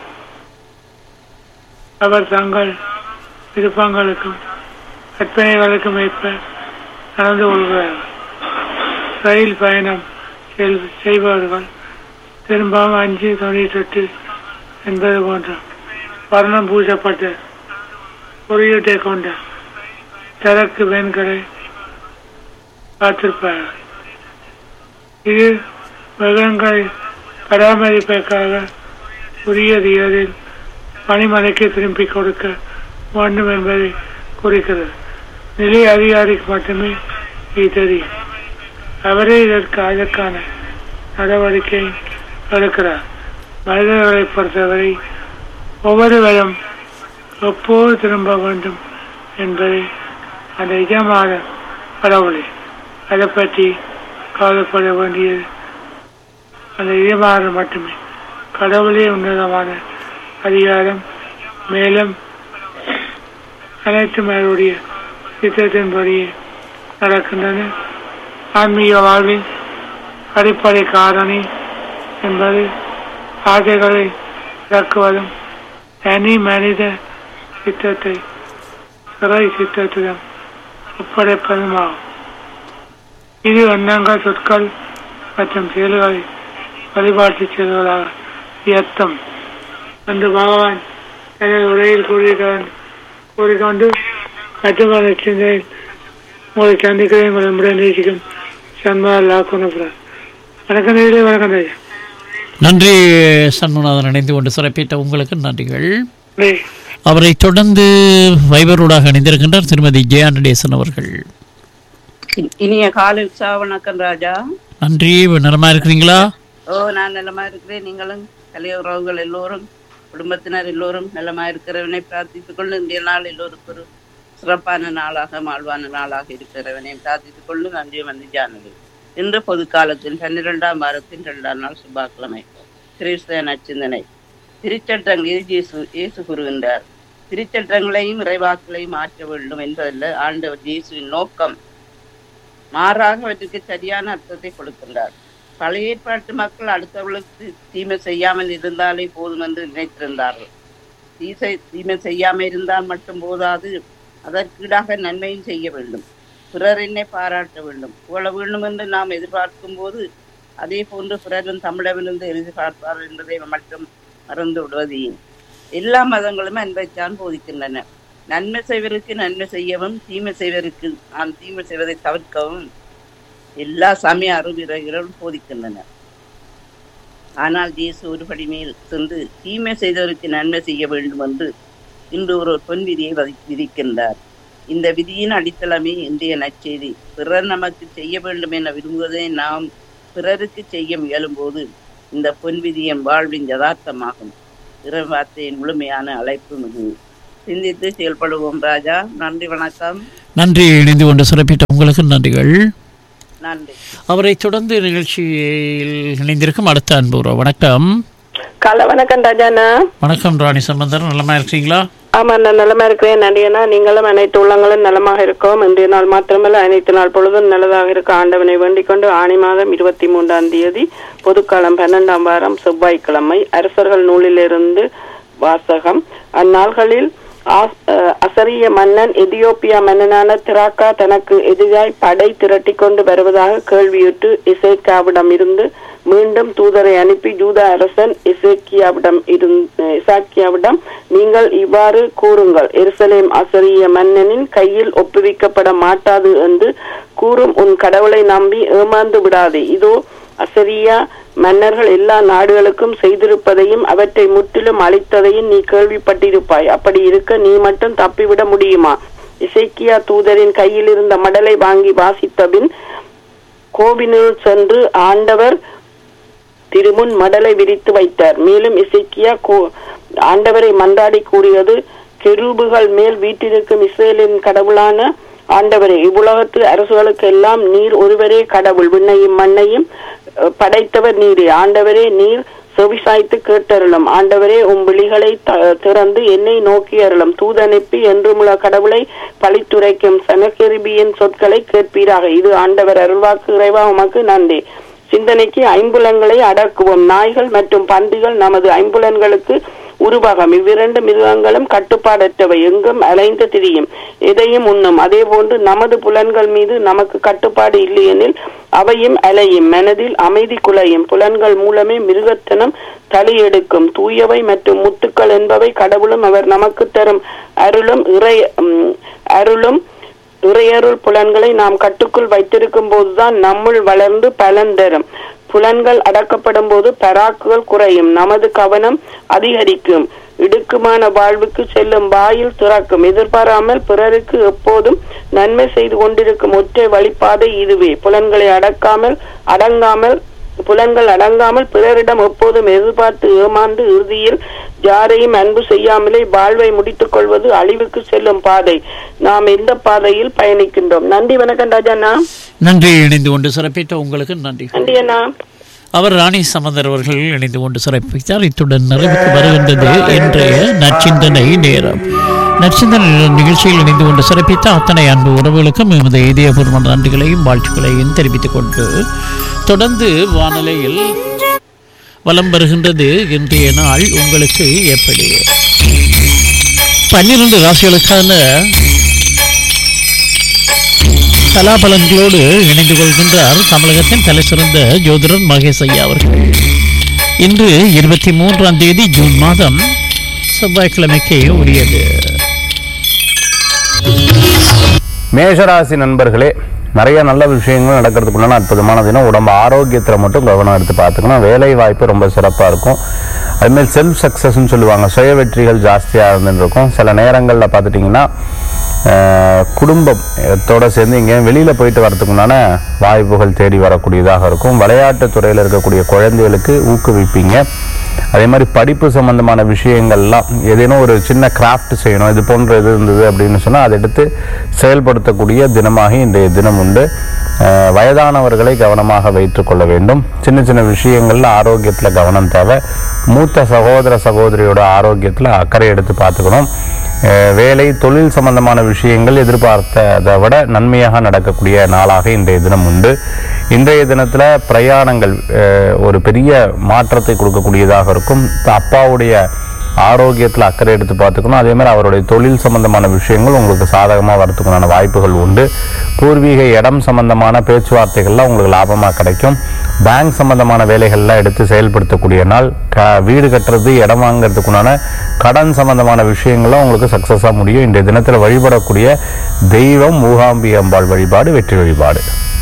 அவர் தங்கள் விருப்பங்களுக்கும் கற்பனைகளுக்கும் ஏற்ப நடந்து கொள்கிறார்கள் ரயில் பயணம் செல்- செய்பவர்கள் திரும்பவும் அஞ்சு தொண்ணூற்றி எட்டு என்பது போன்ற வர்ணம் பூசப்பட்ட குறியீட்டை கொண்ட சரக்கு வேன்களை காத்திருப்பார்கள் இது மிருகங்களை பராமரிப்பதற்காக உரிய தேதியில் பணிமனைக்கு திரும்பிக் கொடுக்க வேண்டும் என்பதை குறிக்கிறது நிலை அதிகாரிக்கு மட்டுமே இது தெரியும் அவரே இதற்கு அதற்கான நடவடிக்கை எடுக்கிறார் மனிதர்களை பொறுத்தவரை ஒவ்வொருவரும் எப்போது திரும்ப வேண்டும் என்பதை அந்த நிஜமான கடவுளை அதை பற்றி கவலைப்பட வேண்டியது அந்த நிஜமான மட்டுமே கடவுளே உன்னதமான அதிகாரம் மேலும் அனைத்தும் அவருடைய திட்டத்தின்படியே நடக்கின்றன ஆன்மீக வாழ்வின் அடிப்படை காரணி என்பது ஆசைகளை இறக்குவதும் தனி மனித சித்தத்தை சிறை சித்தத்திடம் ஒப்படைப்பதுமாகும் இது எண்ணங்கள் சொற்கள் மற்றும் செயல்களை வழிபாட்டு செயல்களாக இயக்கம் என்று பகவான் எனது உரையில் கூறுகிறான் கூறிக்கொண்டு கட்டுமான சிந்தையில் உங்களை சந்திக்கிறேன் உங்களை நம்முடைய நேசிக்கும் சன்மார் லாக்குனப்புறார் வணக்கம் நேரே வணக்கம் ராஜா நன்றி சண்முகநாதன் இணைந்து கொண்டு சிறப்பித்த உங்களுக்கு நன்றிகள் டேய் அவரை தொடர்ந்து வைபரோடாக இணைந்திருக்கின்றார் திருமதி ஜெயா நடேசன் அவர்கள் இனிய காலை உற்சாக வணக்கம் ராஜா நன்றி நலமா இருக்கிறீங்களா ஓ நான் நலமா இருக்கிறேன் நீங்களும் கலைய உறவுகள் எல்லோரும் குடும்பத்தினர் எல்லோரும் நலமா இருக்கிறவனை பிரார்த்தித்துக் கொண்டு இன்றைய நாள் எல்லோருக்கும் ஒரு சிறப்பான நாளாக வாழ்வான நாளாக இருக்கிறவனை பிரார்த்தித்துக் கொண்டு நன்றி வந்து ஜானகி இன்று பொது காலத்தில் பன்னிரெண்டாம் வாரத்தின் இரண்டாம் நாள் செவ்வாய்க்கிழமை கிறிஸ்தவ நச்சிந்தனை திருச்சட்டங்களில் இயேசு இயேசு கூறுகின்றார் திருச்சட்டங்களையும் இறைவாக்குகளையும் மாற்ற வேண்டும் என்பதல்ல ஆண்டவர் இயேசுவின் நோக்கம் மாறாக அவற்றுக்கு சரியான அர்த்தத்தை கொடுக்கின்றார் பழைய ஏற்பாட்டு மக்கள் அடுத்தவர்களுக்கு தீமை செய்யாமல் இருந்தாலே போதும் என்று நினைத்திருந்தார்கள் தீசை தீமை செய்யாமல் இருந்தால் மட்டும் போதாது அதற்கீடாக நன்மையும் செய்ய வேண்டும் பிறர் என்னை பாராட்ட வேண்டும் புகழ வேண்டும் என்று நாம் எதிர்பார்க்கும் போது அதே போன்று பிறரும் தமிழவிலிருந்து எதிர்பார்ப்பார் என்பதை மட்டும் மறந்து விடுவது ஏன் எல்லா மதங்களும் அன்பைத்தான் போதிக்கின்றன நன்மை செய்வதற்கு நன்மை செய்யவும் தீமை செய்வதற்கு நான் தீமை செய்வதை தவிர்க்கவும் எல்லா சமய அறிவுரைகளும் போதிக்கின்றன ஆனால் இயேசு ஒருபடி மேல் சென்று தீமை செய்தவருக்கு நன்மை செய்ய வேண்டும் என்று இன்று ஒரு பொன் விதியை வதி- விதிக்கின்றார் இந்த விதியின் அடித்தளமே இன்றைய நற்செய்தி பிறர் நமக்கு செய்ய வேண்டும் என விரும்புவதை நாம் பிறருக்கு செய்ய முயலும்போது இந்த பொன் விதியின் வாழ்வின் யதார்த்தமாகும் இறைவார்த்தையின் முழுமையான அழைப்பு இது சிந்தித்து செயல்படுவோம் ராஜா நன்றி வணக்கம் நன்றி இணைந்து கொண்டு சிறப்பித்த உங்களுக்கு நன்றிகள் நன்றி அவரை தொடர்ந்து நிகழ்ச்சியில் இணைந்திருக்கும் அடுத்த அன்பு உறவு. வணக்கம் காலை வணக்கம் ராஜாண்ணா வணக்கம் ராணி சம்பந்தர் நலமா இருக்கீங்களா ஆமா நான் நலமா இருக்கிறேன் நன்றியண்ணா நீங்களும் அனைத்து உள்ளங்களும் நலமாக இருக்கோம் இன்றைய நாள் மாத்திரமல்ல அனைத்து நாள் பொழுதும் நல்லதாக இருக்க ஆண்டவனை வேண்டிக் கொண்டு ஆணி மாதம் இருபத்தி மூன்றாம் தேதி பொதுக்காலம் பன்னெண்டாம் வாரம் செவ்வாய்க்கிழமை அரசர்கள் நூலிலிருந்து வாசகம் அந்நாள்களில் ஆஸ்- அஹ், அசரிய மன்னன் எதியோப்பியா மன்னனான திராக்கா தனக்கு எதிராய் படை திரட்டிக் கொண்டு வருவதாக கேள்வியுற்று இசைக்காவிடம் இருந்து மீண்டும் தூதரை அனுப்பி ஜூதா அரசன் இசைக்கியாவிடம் இருந்- இசாக்கியாவிடம் நீங்கள் இவ்வாறு கூறுங்கள் எருசலேம் அசரிய மன்னனின் கையில் ஒப்புவிக்கப்பட மாட்டாது என்று கூறும் உன் கடவுளை நம்பி ஏமாந்து விடாதே இதோ அசரியா மன்னர்கள் எல்லா நாடுகளுக்கும் செய்திருப்பதையும் அவற்றை முற்றிலும் அழித்ததையும் நீ கேள்விப்பட்டிருப்பாய் அப்படி இருக்க நீ மட்டும் தப்பிவிட முடியுமா இசைக்கியா தூதரின் கையில் இருந்த மடலை வாங்கி வாசித்தபின் கோவினுள் சென்று ஆண்டவர் திருமுன் மடலை விரித்து வைத்தார் மேலும் இசைக்கியா கோ- ஆண்டவரை மன்றாடி கூறியது கெரூபுகள் மேல் வீட்டிருக்கும் இஸ்ரேலின் கடவுளான ஆண்டவரே இவ்வுலகத்து அரசுகளுக்கு எல்லாம் நீர் ஒருவரே கடவுள் விண்ணையும் மண்ணையும் அஹ், படைத்தவர் நீரே ஆண்டவரே நீர் செவிசாய்த்து கேட்டருளும் ஆண்டவரே உம் விழிகளை த- திறந்து என்னை நோக்கி அருளும் தூதனுப்பி என்றுமுள்ள கடவுளை பழித்துரைக்கும் சனகெரிபியின் சொற்களை கேட்பீராக இது ஆண்டவர் அருள்வாக்கு இறைவா உமக்கு நன்றி சிந்தனைக்கு ஐம்புலன்களை அடக்குவோம் நாய்கள் மற்றும் பன்றிகள் நமது ஐம்புலன்களுக்கு உருவகம் இவ்விரண்டு மிருகங்களும் கட்டுப்பாடற்றவை எங்கும் அலைந்து திரியும் எதையும் உண்ணும் அதே போன்று நமது புலன்கள் மீது நமக்கு கட்டுப்பாடு இல்லையெனில் அவையும் அலையும் மனதில் அமைதி குலையும் புலன்கள் மூலமே மிருகத்தனம் தலையெடுக்கும் தூயவை மற்றும் முத்துக்கள் என்பவை கடவுளும் அவர் நமக்கு தரும் அருளும் இறை உம், அருளும் இறையருள் புலன்களை நாம் கட்டுக்குள் வைத்திருக்கும் போதுதான் நம்முள் வளர்ந்து பலன் தரும் புலன்கள் அடக்கப்படும் போது பராக்குகள் குறையும் நமது கவனம் அதிகரிக்கும் இடுக்குமான வாழ்வுக்கு செல்லும் வாயில் திறக்கும் எதிர்பாராமல் பிறருக்கு எப்போதும் நன்மை செய்து கொண்டிருக்கும் ஒற்றை வழிப்பாதை இதுவே புலன்களை அடக்காமல் அடங்காமல் புலன்கள் அடங்காமல் பிறரிடம் எப்போதும் எதிர்பார்த்து ஏமாந்து இறுதியில் யாரையும் அன்பு செய்யாமலே வாழ்வை முடித்துக் கொள்வது அழிவுக்கு செல்லும் பாதை நாம் எந்த பாதையில் பயணிக்கின்றோம் நன்றி வணக்கம் ராஜாண்ணா நன்றி இணைந்து கொண்டு சிறப்பித்த உங்களுக்கு நன்றி நன்றி அண்ணா அவர் ராணி சமந்தர் அவர்கள் இணைந்து கொண்டு சிறப்பித்தார் இத்துடன் நிறைவுக்கு வருகின்றது இன்றைய நற்சிந்தனை நேரம் நற்சிந்தனை நிகழ்ச்சியில் இணைந்து கொண்டு சிறப்பித்த அத்தனை அன்பு உறவுகளுக்கும் எமது இதயபூர்வ நன்றிகளையும் வாழ்த்துக்களையும் தெரிவித்துக் கொண்டு தொடர்ந்து வானொலியில் வலம் வருகின்றது இன்றைய நாள் உங்களுக்கு எப்படி பன்னிரண்டு ராசிகளுக்கான கலாபலன்களோடு இணைந்து கொள்கின்றார் தமிழகத்தின் தலை சிறந்த ஜோதிடர் மகேஷ் ஐயா அவர்கள் இன்று இருபத்தி மூன்றாம் தேதி ஜூன் மாதம் செவ்வாய்க்கிழமைக்கு உரியது மேஷராசி நண்பர்களே நிறைய நல்ல விஷயங்கள் நடக்கிறதுக்குள்ளான அற்புதமான தினம் உடம்பு ஆரோக்கியத்தில் மட்டும் கவனம் எடுத்து பார்த்துக்கணும் வேலை வாய்ப்பு ரொம்ப சிறப்பாக இருக்கும் அதுமாதிரி செல்ஃப் சக்ஸஸ்ன்னு சொல்லுவாங்க சுய வெற்றிகள் ஜாஸ்தியாக இருந்துருக்கும் சில நேரங்களில் பார்த்துட்டிங்கன்னா அஹ், குடும்பத்தோட சேர்ந்து எங்கேயும் வெளியில் போயிட்டு வரதுக்குண்டான வாய்ப்புகள் தேடி வரக்கூடியதாக இருக்கும் விளையாட்டுத் துறையில் இருக்கக்கூடிய குழந்தைகளுக்கு ஊக்குவிப்பீங்க அதே மாதிரி படிப்பு சம்பந்தமான விஷயங்கள்லாம் ஏதேனும் ஒரு சின்ன கிராஃப்ட் செய்யணும் இது போன்ற இது இருந்தது அப்படின்னு சொன்னால் அதை எடுத்து செயல்படுத்தக்கூடிய தினமாக இன்றைய தினம் உண்டு அஹ், வயதானவர்களை கவனமாக வைத்துக்கொள்ள வேண்டும் சின்ன சின்ன விஷயங்கள்ல ஆரோக்கியத்தில் கவனம் தேவை மூத்த சகோதர சகோதரியோட ஆரோக்கியத்தில் அக்கறை எடுத்து பார்த்துக்கணும் அஹ், வேலை தொழில் சம்பந்தமான விஷயங்கள் எதிர்பார்த்ததை விட நன்மையாக நடக்கக்கூடிய நாளாக இன்றைய தினம் உண்டு இன்றைய தினத்தில் பிரயாணங்கள் அஹ், ஒரு பெரிய மாற்றத்தை கொடுக்கக்கூடியதாக இருக்கும் அப்பாவுடைய ஆரோக்கியத்தில் அக்கறை எடுத்து பார்த்துக்கணும் அதே மாதிரி அவருடைய தொழில் சம்பந்தமான விஷயங்கள் உங்களுக்கு சாதகமாக வரத்துக்குண்டான வாய்ப்புகள் உண்டு பூர்வீக இடம் சம்பந்தமான பேச்சுவார்த்தைகள்லாம் உங்களுக்கு லாபமாக கிடைக்கும் பேங்க் சம்பந்தமான வேலைகள்லாம் எடுத்து செயல்படுத்தக்கூடிய நாள் க வீடு கட்டுறது இடம் வாங்குறதுக்குண்டான கடன் சம்பந்தமான விஷயங்களும் உங்களுக்கு சக்ஸஸாக முடியும் இன்றைய தினத்தில் வழிபடக்கூடிய தெய்வம் மூகாம்பி அம்பாள் வழிபாடு வெற்றி வழிபாடு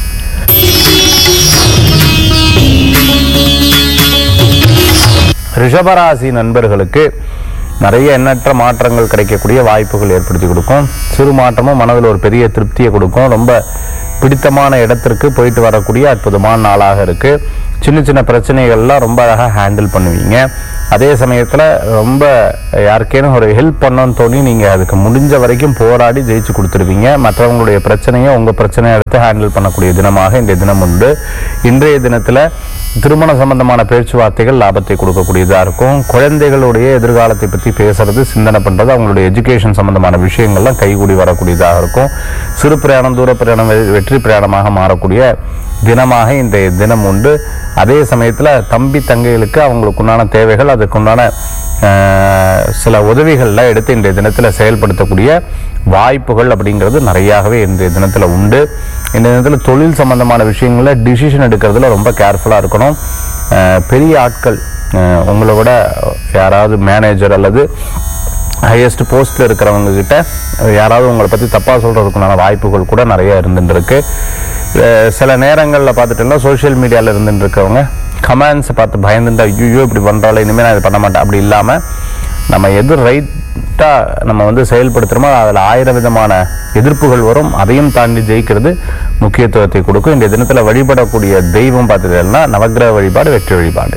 ரிஷபராசி நண்பர்களுக்கு நிறைய எண்ணற்ற மாற்றங்கள் கிடைக்கக்கூடிய வாய்ப்புகள் ஏற்படுத்தி கொடுக்கும் சிறு மாற்றமும் மனதில் ஒரு பெரிய திருப்தியை கொடுக்கும் ரொம்ப பிடித்தமான இடத்திற்கு போயிட்டு வரக்கூடிய அற்புதமான நாளாக இருக்கு சின்ன சின்ன பிரச்சனைகள்லாம் ரொம்ப அழகாக ஹேண்டில் பண்ணுவீங்க அதே சமயத்தில் ரொம்ப யாருக்கேனும் ஒரு ஹெல்ப் பண்ணணும்னு தோணி நீங்கள் அதுக்கு முடிஞ்ச வரைக்கும் போராடி ஜெயிச்சு கொடுத்துருவீங்க மற்றவங்களுடைய பிரச்சனையை உங்கள் பிரச்சனையை எடுத்து ஹேண்டில் பண்ணக்கூடிய தினமாக இன்றைய தினம் உண்டு இன்றைய தினத்தில் திருமண சம்பந்தமான பேச்சுவார்த்தைகள் லாபத்தை கொடுக்கக்கூடியதாக இருக்கும் குழந்தைகளுடைய எதிர்காலத்தை பற்றி பேசுறது சிந்தனை பண்ணுறது அவங்களுடைய எஜுகேஷன் சம்பந்தமான விஷயங்கள்லாம் கைகூடி வரக்கூடியதாக இருக்கும் சிறு பிரயாணம் தூர பிரயாணம் வெ- வெற்றி பிரயாணமாக மாறக்கூடிய தினமாக இன்றைய தினம் உண்டு அதே சமயத்தில் தம்பி தங்கைகளுக்கு அவங்களுக்குண்டான தேவைகள் அதுக்குண்டான ஆஹ், சில உதவிகள்லாம் எடுத்து இன்றைய தினத்தில் செயல்படுத்தக்கூடிய வாய்ப்புகள் அப்படிங்கிறது நிறையாகவே இன்றைய தினத்தில் உண்டு இந்த தினத்தில் தொழில் சம்பந்தமான விஷயங்களில் டிசிஷன் எடுக்கிறதுல ரொம்ப கேர்ஃபுல்லாக இருக்கணும் ஆஹ், பெரிய ஆட்கள் ஆஹ், உங்களை விட யாராவது மேனேஜர் அல்லது ஹையஸ்ட் போஸ்ட்டில் இருக்கிறவங்க கிட்ட யாராவது உங்களை பற்றி தப்பாக சொல்கிறதுக்குண்டான வாய்ப்புகள் கூட நிறைய இருந்துட்டு இருக்கு அஹ் சில நேரங்களில் பார்த்துட்டோம்னா சோஷியல் மீடியாவில் இருந்துட்டு இருக்கவங்க கமெண்ட்ஸை பார்த்து பயந்துட்டு ஐயோ இப்படி பண்ணுறாள் இனிமேல் நான் இது பண்ண மாட்டேன் அப்படி இல்லாமல் நம்ம எது ரைட்டாக நம்ம வந்து செயல்படுத்துகிறோமோ அதில் ஆயிரம் விதமான எதிர்ப்புகள் வரும் அதையும் தாண்டி ஜெயிக்கிறது முக்கியத்துவத்தை கொடுக்கும் இந்த தினத்தில் வழிபடக்கூடிய தெய்வம் பார்த்துட்டீங்கன்னா நவக்கிரக வழிபாடு வெற்றி வழிபாடு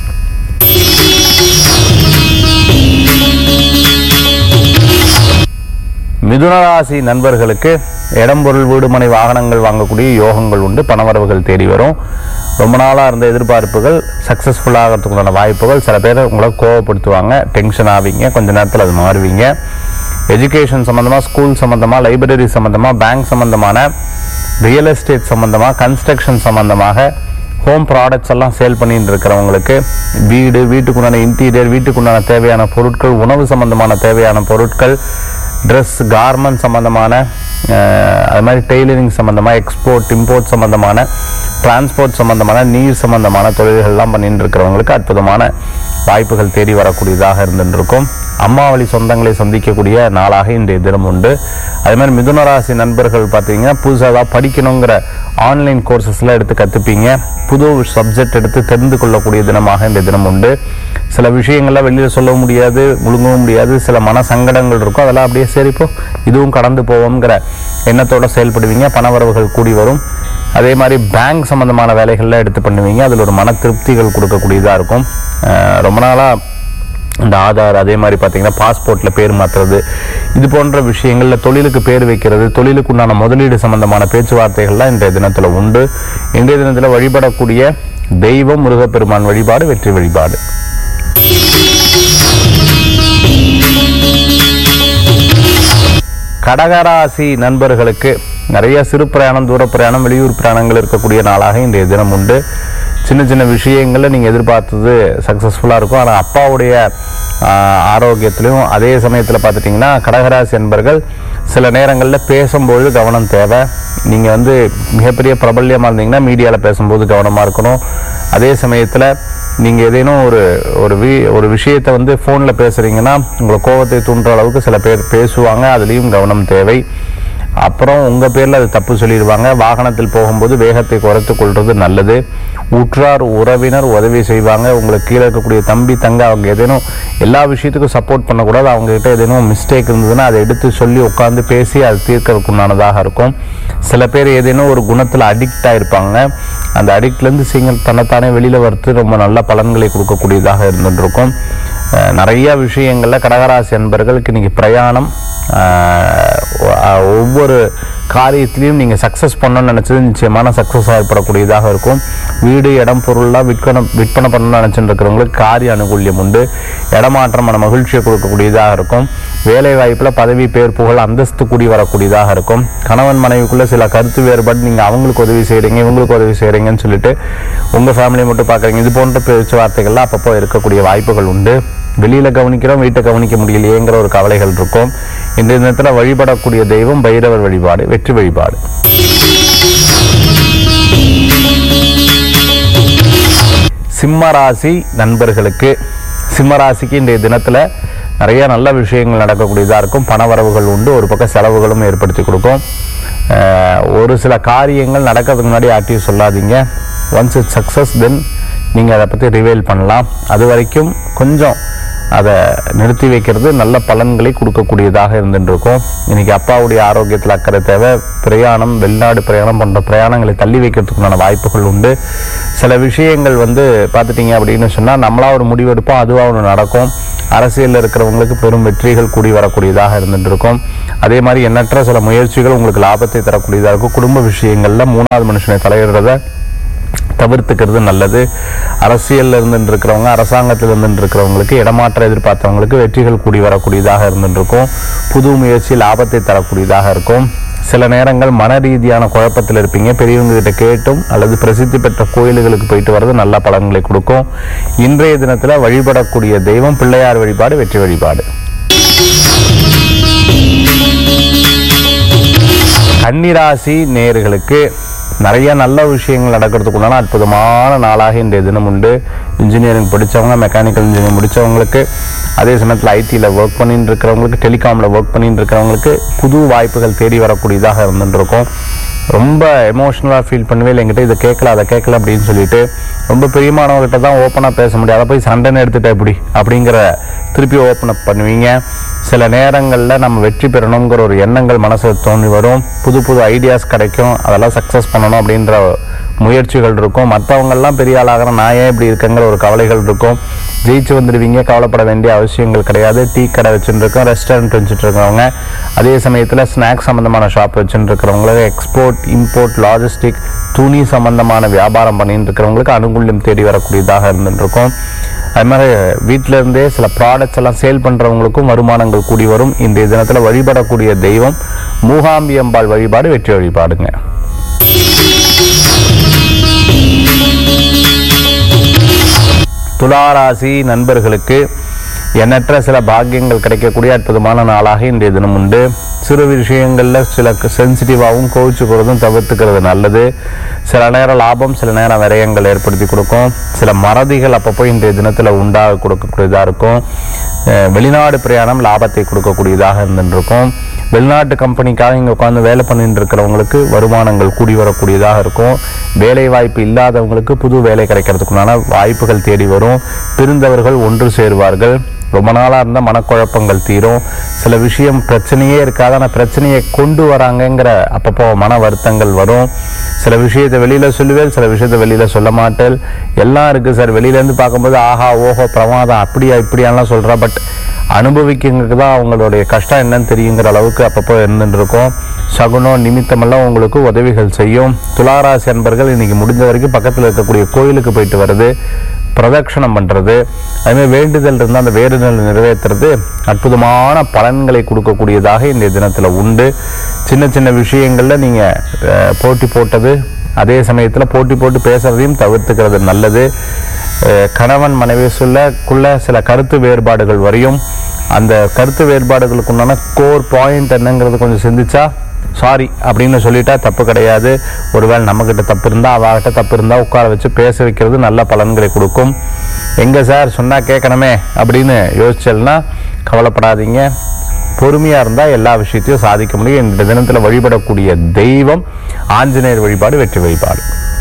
மிதுனராசி நண்பர்களுக்கு இடம் பொருள் வீடு மனை வாகனங்கள் வாங்கக்கூடிய யோகங்கள் உண்டு பணவரவுகள் தேடி வரும் ரொம்ப நாளாக இருந்த எதிர்பார்ப்புகள் சக்ஸஸ்ஃபுல் ஆகிறதுக்குண்டான வாய்ப்புகள் சில பேர் உங்களை கோவப்படுத்துவாங்க டென்ஷன் ஆவீங்க கொஞ்ச நேரத்தில் அது மாறுவீங்க எஜுகேஷன் சம்மந்தமாக ஸ்கூல் சம்மந்தமாக லைப்ரரி சம்மந்தமாக பேங்க் சம்மந்தமான ரியல் எஸ்டேட் சம்மந்தமாக கன்ஸ்ட்ரக்ஷன் சம்மந்தமாக ஹோம் ப்ராடக்ட்ஸ் எல்லாம் சேல் பண்ணிட்டு இருக்கிறவங்களுக்கு வீடு வீட்டுக்குண்டான இன்டீரியர் வீட்டுக்குண்டான தேவையான பொருட்கள் உணவு சம்பந்தமான தேவையான பொருட்கள் ட்ரெஸ் கார்மெண்ட் சம்பந்தமான அஹ், அது மாதிரி டெய்லரிங் சம்பந்தமாக எக்ஸ்போர்ட் இம்போர்ட் சம்பந்தமான டிரான்ஸ்போர்ட் சம்பந்தமான நீர் சம்பந்தமான தொழில்கள்லாம் பண்ணிட்டு இருக்கிறவங்களுக்கு அற்புதமான வாய்ப்புகள் தேடி வரக்கூடியதாக இருந்துட்டு இருக்கும் அம்மாவளி சொந்தங்களை சந்திக்கக்கூடிய நாளாக இன்றைய தினம் உண்டு அதே மாதிரி மிதுன ராசி நண்பர்கள் பார்த்தீங்கன்னா புதுசாக படிக்கணுங்கிற ஆன்லைன் கோர்சஸ்லாம் எடுத்து கற்றுப்பீங்க புது சப்ஜெக்ட் எடுத்து தெரிந்து கொள்ளக்கூடிய தினமாக இந்த தினம் உண்டு சில விஷயங்கள்லாம் வெளியில் சொல்ல முடியாது முழுங்கவும் முடியாது சில மன சங்கடங்கள் இருக்கும் அதெல்லாம் அப்படியே சரிப்போ இதுவும் கடந்து போவோங்கிற எண்ணத்தோட செயல்படுவீங்க பணவரவுகள் கூடி வரும் அதே மாதிரி பேங்க் சம்பந்தமான வேலைகள்லாம் எடுத்து பண்ணுவீங்க அதில் ஒரு மன திருப்திகள் கொடுக்கக்கூடியதாக இருக்கும் அஹ் ரொம்ப நாளாக இந்த ஆதார் அதே மாதிரி பார்த்தீங்கன்னா பாஸ்போர்ட்டில் பேர் மாற்றுறது இது போன்ற விஷயங்களில் தொழிலுக்கு பேர் வைக்கிறது தொழிலுக்கு உண்டான முதலீடு சம்பந்தமான பேச்சுவார்த்தைகள்லாம் இன்றைய தினத்தில் உண்டு இன்றைய தினத்தில் வழிபடக்கூடிய தெய்வம் முருகப்பெருமான் வழிபாடு வெற்றி வழிபாடு கடகராசி நண்பர்களுக்கு நிறைய சிறு பிரயாணம் தூர பிரயாணம் வெளியூர் பிரயாணங்கள் இருக்கக்கூடிய நாளாக இன்றைய தினம் உண்டு சின்ன சின்ன விஷயங்களில் நீங்கள் எதிர்பார்த்தது சக்ஸஸ்ஃபுல்லாக இருக்கும் ஆனால் அப்பாவுடைய ஆஹ், ஆரோக்கியத்திலையும் அதே சமயத்தில் பார்த்துட்டிங்கன்னா கடகராசி என்பர்கள் சில நேரங்களில் பேசும்பொழுது கவனம் தேவை நீங்கள் வந்து மிகப்பெரிய பிரபல்யமாக இருந்தீங்கன்னா மீடியாவில் பேசும்போது கவனமாக இருக்கணும் அதே சமயத்தில் நீங்கள் ஏதேனும் ஒரு ஒரு வி ஒரு விஷயத்தை வந்து ஃபோனில் பேசுகிறீங்கன்னா உங்களை கோபத்தை தூண்டுற அளவுக்கு சில பேர் பேசுவாங்க அதுலேயும் கவனம் தேவை அப்புறம் உங்கள் பேரில் அது தப்பு சொல்லிடுவாங்க வாகனத்தில் போகும்போது வேகத்தை குறைத்து கொள்வது நல்லது உற்றார் உறவினர் உதவி செய்வாங்க உங்களுக்கு கீழே இருக்கக்கூடிய தம்பி தங்க அவங்க ஏதேனும் எல்லா விஷயத்துக்கும் சப்போர்ட் பண்ணக்கூடாது அவங்ககிட்ட ஏதேனும் மிஸ்டேக் இருந்ததுன்னா அதை எடுத்து சொல்லி உட்காந்து பேசி அது தீர்க்கறதுக்குண்டானதாக இருக்கும் சில பேர் ஏதேனும் ஒரு குணத்தில் அடிக்ட் ஆயிருப்பாங்க அந்த அடிக்ட்லேருந்து சீக்கிரம் தன்னைத்தானே வெளியில் வரத்து ரொம்ப நல்ல பலன்களை கொடுக்கக்கூடியதாக இருந்துட்டு இருக்கும் அஹ் நிறைய விஷயங்களில் கடகராசி அன்பர்களுக்கு இன்னைக்கு பிரயாணம் ஆஹ் ஒ- ஒவ்வொரு காரியத்திலையும் நீங்கள் சக்ஸஸ் பண்ணணும்னு நினச்சது நிச்சயமான சக்ஸஸ் ஏற்படக்கூடியதாக இருக்கும் வீடு இடம் பொருள்லாம் விற்பனை விற்பனை பண்ணணும்னு நினச்சிட்டு இருக்கிறவங்களுக்கு காரிய அனுகூல்யம் உண்டு இடமாற்றமான மகிழ்ச்சியை கொடுக்கக்கூடியதாக இருக்கும் வேலை வாய்ப்பில் பதவி பேர் புகழ் அந்தஸ்து கூடி வரக்கூடியதாக இருக்கும் கணவன் மனைவிக்குள்ள சில கருத்து வேறுபாடு நீங்கள் அவங்களுக்கு உதவி செய்கிறீங்க இவங்களுக்கு உதவி செய்கிறீங்கன்னு சொல்லிட்டு உங்கள் ஃபேமிலியை மட்டும் பார்க்குறீங்க இது போன்ற பேச்சுவார்த்தைகள்லாம் அப்பப்போ இருக்கக்கூடிய வாய்ப்புகள் உண்டு வெளியில் கவனிக்கிறோம் வீட்டை கவனிக்க முடியலையேங்கிற ஒரு கவலைகள் இருக்கும் இந்த தினத்தில் வழிபடக்கூடிய தெய்வம் பைரவர் வழிபாடு வெற்றி வழிபாடு சிம்மராசி நண்பர்களுக்கு சிம்மராசிக்கு இன்றைய தினத்தில் நிறைய நல்ல விஷயங்கள் நடக்கக்கூடியதாக இருக்கும் பணவரவுகள் உண்டு ஒரு பக்கம் செலவுகளும் ஏற்படுத்தி கொடுக்கும் அஹ், ஒரு சில காரியங்கள் நடக்கிறதுக்கு முன்னாடி யார்ட்டையும் சொல்லாதீங்க ஒன்ஸ் இட் சக்ஸஸ் தென் நீங்கள் அதை பற்றி ரிவைல் பண்ணலாம் அது வரைக்கும் கொஞ்சம் அதை நிறுத்தி வைக்கிறது நல்ல பலன்களை கொடுக்கக்கூடியதாக இருந்துட்டு இருக்கும் இன்னைக்கு அப்பாவுடைய ஆரோக்கியத்தில் அக்கறை தேவை பிரயாணம் வெளிநாடு பிரயாணம் போன்ற பிரயாணங்களை தள்ளி வைக்கிறதுக்குண்டான வாய்ப்புகள் உண்டு சில விஷயங்கள் வந்து பார்த்துட்டீங்க அப்படின்னு சொன்னால் நம்மளா ஒரு முடிவெடுப்போம் அதுவாக ஒன்று நடக்கும் அரசியலில் இருக்கிறவங்களுக்கு பெரும் வெற்றிகள் கூடி வரக்கூடியதாக இருந்துட்டு இருக்கும் அதே மாதிரி எண்ணற்ற சில முயற்சிகள் உங்களுக்கு லாபத்தை தரக்கூடியதாக இருக்கும் குடும்ப விஷயங்களில் மூணாவது மனுஷனை தலையிடுறத தவிர்த்துக்கிறது நல்லது அரசியல்ல இருந்துட்டு இருக்கிறவங்க அரசாங்கத்தில் இருந்துட்டு இருக்கிறவங்களுக்கு இடமாற்ற எதிர்பார்த்தவங்களுக்கு வெற்றிகள் கூடி வரக்கூடியதாக இருந்துட்டு இருக்கும் புது முயற்சி லாபத்தை தரக்கூடியதாக இருக்கும் சில நேரங்கள் மன ரீதியான குழப்பத்தில் இருப்பீங்க பெரியவங்க கிட்ட கேட்டும் அல்லது பிரசித்தி பெற்ற கோயில்களுக்கு போயிட்டு வர்றது நல்ல பலன்களை கொடுக்கும் இன்றைய தினத்தில் வழிபடக்கூடிய தெய்வம் பிள்ளையார் வழிபாடு வெற்றி வழிபாடு கன்னிராசி நேயர்களுக்கு நிறைய நல்ல விஷயங்கள் நடக்கிறதுக்குண்டான அற்புதமான நாளாக இன்றைய தினம் உண்டு இன்ஜினியரிங் படித்தவங்க மெக்கானிக்கல் இன்ஜினியரிங் முடித்தவங்களுக்கு அதே சமயத்தில் ஐடியில் ஒர்க் பண்ணிட்டு இருக்கிறவங்களுக்கு டெலிகாமில் ஒர்க் பண்ணிட்டு இருக்கிறவங்களுக்கு புது வாய்ப்புகள் தேடி வரக்கூடியதாக இருந்துட்டு இருக்கும் ரொம்ப எமோஷ்னலாக ஃபீல் பண்ணுவே இல்லை என்கிட்ட இதை கேட்கல அதை கேட்கல அப்படின்னு சொல்லிட்டு ரொம்ப பிரியமானவர்கிட்ட தான் ஓப்பனாக பேச முடியும் அதை போய் சண்டைன்னு எடுத்துட்டா எப்படி அப்படிங்கிற திருப்பி ஓப்பன் அப் பண்ணுவீங்க சில நேரங்களில் நம்ம வெற்றி பெறணுங்கிற ஒரு எண்ணங்கள் மனசில் தோன்றி வரும் புது புது ஐடியாஸ் கிடைக்கும் அதெல்லாம் சக்ஸஸ் பண்ணணும் அப்படின்ற முயற்சிகள் இருக்கும் மற்றவங்கெல்லாம் பெரிய ஆளாகிற நான் ஏன் இப்படி இருக்கேங்கிற ஒரு கவலைகள் இருக்கும் ஜெயிச்சு வந்துடுவீங்க கவலைப்பட வேண்டிய அவசியங்கள் கிடையாது டீ கடை வச்சுட்டு இருக்கோம் ரெஸ்டாரண்ட் வச்சுட்டு இருக்கிறவங்க அதே சமயத்தில் ஸ்நாக்ஸ் சம்மந்தமான ஷாப் வச்சுட்டு இருக்கிறவங்களுக்கு எக்ஸ்போர்ட் இம்போர்ட் லாஜிஸ்டிக் துணி சம்பந்தமான வியாபாரம் பண்ணிட்டு இருக்கிறவங்களுக்கு அனுகூல்யம் தேடி வரக்கூடியதாக இருந்துட்டு இருக்கும் அது மாதிரி வீட்டில இருந்தே சில ப்ராடக்ட்ஸ் எல்லாம் சேல் பண்றவங்களுக்கும் வருமானங்கள் கூடி வரும் இன்றைய தினத்துல வழிபடக்கூடிய தெய்வம் மூகாம்பி அம்பாள் வழிபாடு வெற்றி வழிபாடுங்க துளாராசி நண்பர்களுக்கு எண்ணற்ற சில பாக்கியங்கள் கிடைக்கக்கூடிய அற்புதமான நாளாக இன்றைய தினம் உண்டு சிறு விஷயங்களில் சில சென்சிட்டிவாகவும் கோவிச்சுக்கிறதும் தவிர்த்துக்கிறது நல்லது சில நேரம் லாபம் சில நேரம் விரயங்கள் ஏற்படுத்தி கொடுக்கும் சில மறதிகள் அப்பப்போ இன்றைய தினத்தில் உண்டாக கொடுக்கக்கூடியதாக இருக்கும் அஹ் வெளிநாடு பிரயாணம் லாபத்தை கொடுக்கக்கூடியதாக இருந்துருக்கும் வெளிநாட்டு கம்பெனிக்காக இங்கே உட்காந்து வேலை பண்ணிட்டு இருக்கிறவங்களுக்கு வருமானங்கள் கூடி வரக்கூடியதாக இருக்கும் வேலை வாய்ப்பு இல்லாதவங்களுக்கு புது வேலை கிடைக்கிறதுக்குண்டான வாய்ப்புகள் தேடி வரும் பிரிந்தவர்கள் ஒன்று சேருவார்கள் ரொம்ப நாளாக இருந்த மனக்குழப்பங்கள் தீரும் சில விஷயம் பிரச்சனையே இருக்காது ஆனால் பிரச்சனையை கொண்டு வராங்கங்கிற அப்பப்போ மன வருத்தங்கள் வரும் சில விஷயத்தை வெளியில் சொல்லுவேன் சில விஷயத்தை வெளியில் சொல்ல மாட்டேன் எல்லாம் இருக்குது சார் வெளியிலேருந்து பார்க்கும்போது ஆஹா ஓஹோ பிரமாதம் அப்படியா இப்படியாலாம் சொல்கிறா பட் அனுபவிக்கிறதுக்கு தான் அவங்களுடைய கஷ்டம் என்னன்னு தெரியுங்கிற அளவுக்கு அப்பப்போ இருந்துட்டு இருக்கும் சகுனம் நிமித்தமெல்லாம் உங்களுக்கு உதவிகள் செய்யும் துளாராசி அன்பர்கள் இன்னைக்கு முடிஞ்ச வரைக்கும் பக்கத்தில் இருக்கக்கூடிய கோயிலுக்கு போயிட்டு வர்றது பிரதட்சணம் பண்ணுறது அதுமாதிரி வேண்டுதல் இருந்தால் அந்த வேண்டுதல் நிறைவேற்றுறது அற்புதமான பலன்களை கொடுக்கக்கூடியதாக இந்த தினத்தில் உண்டு சின்ன சின்ன விஷயங்களில் நீங்கள் போட்டி போட்டது அதே சமயத்தில் போட்டி போட்டு பேசுறதையும் தவிர்த்துக்கிறது நல்லது அஹ் கணவன் மனைவி சொல்லக்குள்ள சில கருத்து வேறுபாடுகள் வரையும் அந்த கருத்து வேறுபாடுகளுக்கு உண்டான கோர் பாயிண்ட் என்னங்கிறது கொஞ்சம் சிந்திச்சா சாரி அப்படின்னு சொல்லிட்டா தப்பு கிடையாது ஒருவேளை நம்மக்கிட்ட தப்பு இருந்தால் அவகிட்ட தப்பு இருந்தால் உட்கார வச்சு பேச வைக்கிறது நல்ல பலன்களை கொடுக்கும் எங்கே சார் சொன்னால் கேட்கணுமே அப்படின்னு யோசிச்சல்னா கவலைப்படாதீங்க பொறுமையாக இருந்தால் எல்லா விஷயத்தையும் சாதிக்க முடியும் இந்த தினத்தில் வழிபடக்கூடிய தெய்வம் ஆஞ்சநேயர் வழிபாடு வெற்றி வழிபாடு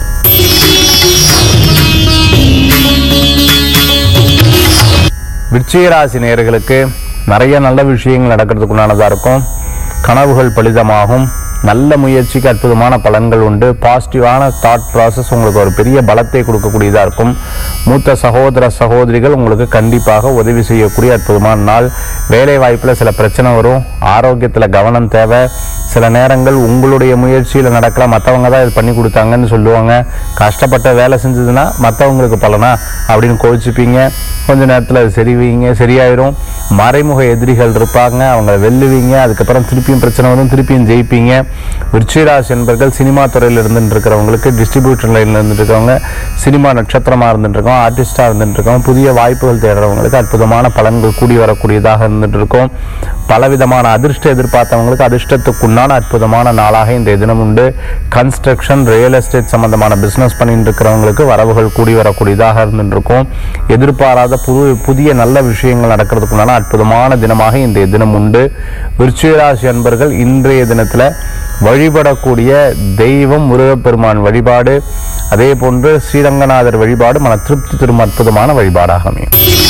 விருச்சிகராசி நேயர்களுக்கு நிறைய நல்ல விஷயங்கள் நடக்கிறதுக்குண்டானதாக இருக்கும் கனவுகள் பலிதமாகும் நல்ல முயற்சிக்கு அற்புதமான பலன்கள் உண்டு பாசிட்டிவான தாட் ப்ராசஸ் உங்களுக்கு ஒரு பெரிய பலத்தை கொடுக்கக்கூடியதாக இருக்கும் மூத்த சகோதர சகோதரிகள் உங்களுக்கு கண்டிப்பாக உதவி செய்யக்கூடிய அற்புதமான நாள் வேலை வாய்ப்பில் சில பிரச்சனை வரும் ஆரோக்கியத்தில் கவனம் தேவை சில நேரங்கள் உங்களுடைய முயற்சியில் நடக்கலாம் மற்றவங்க தான் இது பண்ணி கொடுத்தாங்கன்னு சொல்லுவாங்க கஷ்டப்பட்ட வேலை செஞ்சதுன்னா மற்றவங்களுக்கு பலனா அப்படின்னு கோச்சிப்பீங்க கொஞ்ச நேரத்தில் அது சரிவீங்க சரியாயிரும் மறைமுக எதிரிகள் இருப்பாங்க அவங்க வெல்லுவீங்க அதுக்கப்புறம் திருப்பியும் பிரச்சனை வரும் திருப்பியும் ஜெயிப்பீங்க விருச்சிகராசி என்பர்கள் சினிமா துறையில் இருந்துட்டு இருக்கிறவங்களுக்கு டிஸ்ட்ரிபியூஷன் லைனில் இருந்துட்டு இருக்கவங்க சினிமா நட்சத்திரமாக இருந்துட்டு இருக்கோம் ஆர்டிஸ்டாக இருந்துட்டு இருக்கோம் புதிய வாய்ப்புகள் தேடுறவங்களுக்கு அற்புதமான பலன்கள் கூடி வரக்கூடியதாக இருந்துட்டு இருக்கும் பலவிதமான அதிர்ஷ்டம் எதிர்பார்த்தவங்களுக்கு அதிர்ஷ்டத்துக்குண்டான அற்புதமான நாளாக இன்றைய தினம் உண்டு கன்ஸ்ட்ரக்ஷன் ரியல் எஸ்டேட் சம்பந்தமான பிசினஸ் பண்ணிட்டு இருக்கிறவங்களுக்கு வரவுகள் கூடி வரக்கூடியதாக இருந்துட்டு இருக்கும் எதிர்பாராத புது புதிய நல்ல விஷயங்கள் நடக்கிறதுக்குண்டான அற்புதமான தினமாக இன்றைய தினம் உண்டு விருச்சிகராசி அன்பர்கள் இன்றைய தினத்தில் வழிபடக்கூடிய தெய்வம் முருகப்பெருமான் வழிபாடு அதே போன்று ஸ்ரீரங்கநாதர் வழிபாடு மன திருப்தி தரும் அற்புதமான வழிபாடாக அமையும்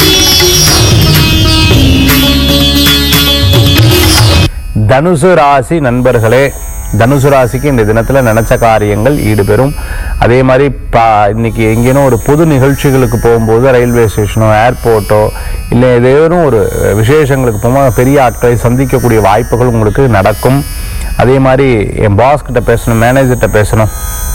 தனுசு ராசி நண்பர்களே தனுசு ராசிக்கு இந்த தினத்தில் நினைச்ச காரியங்கள் ஈடுபெறும் அதே மாதிரி பா இன்னைக்கு எங்கேனும் ஒரு பொது நிகழ்ச்சிகளுக்கு போகும்போது ரயில்வே ஸ்டேஷனோ ஏர்போர்ட்டோ இல்லை ஏதேனும் ஒரு விசேஷங்களுக்கு போகும்போது பெரிய ஆட்களை சந்திக்கக்கூடிய வாய்ப்புகள் உங்களுக்கு நடக்கும் அதே மாதிரி என் பாஸ் கிட்ட பேசணும் மேனேஜர்கிட்ட பேசணும்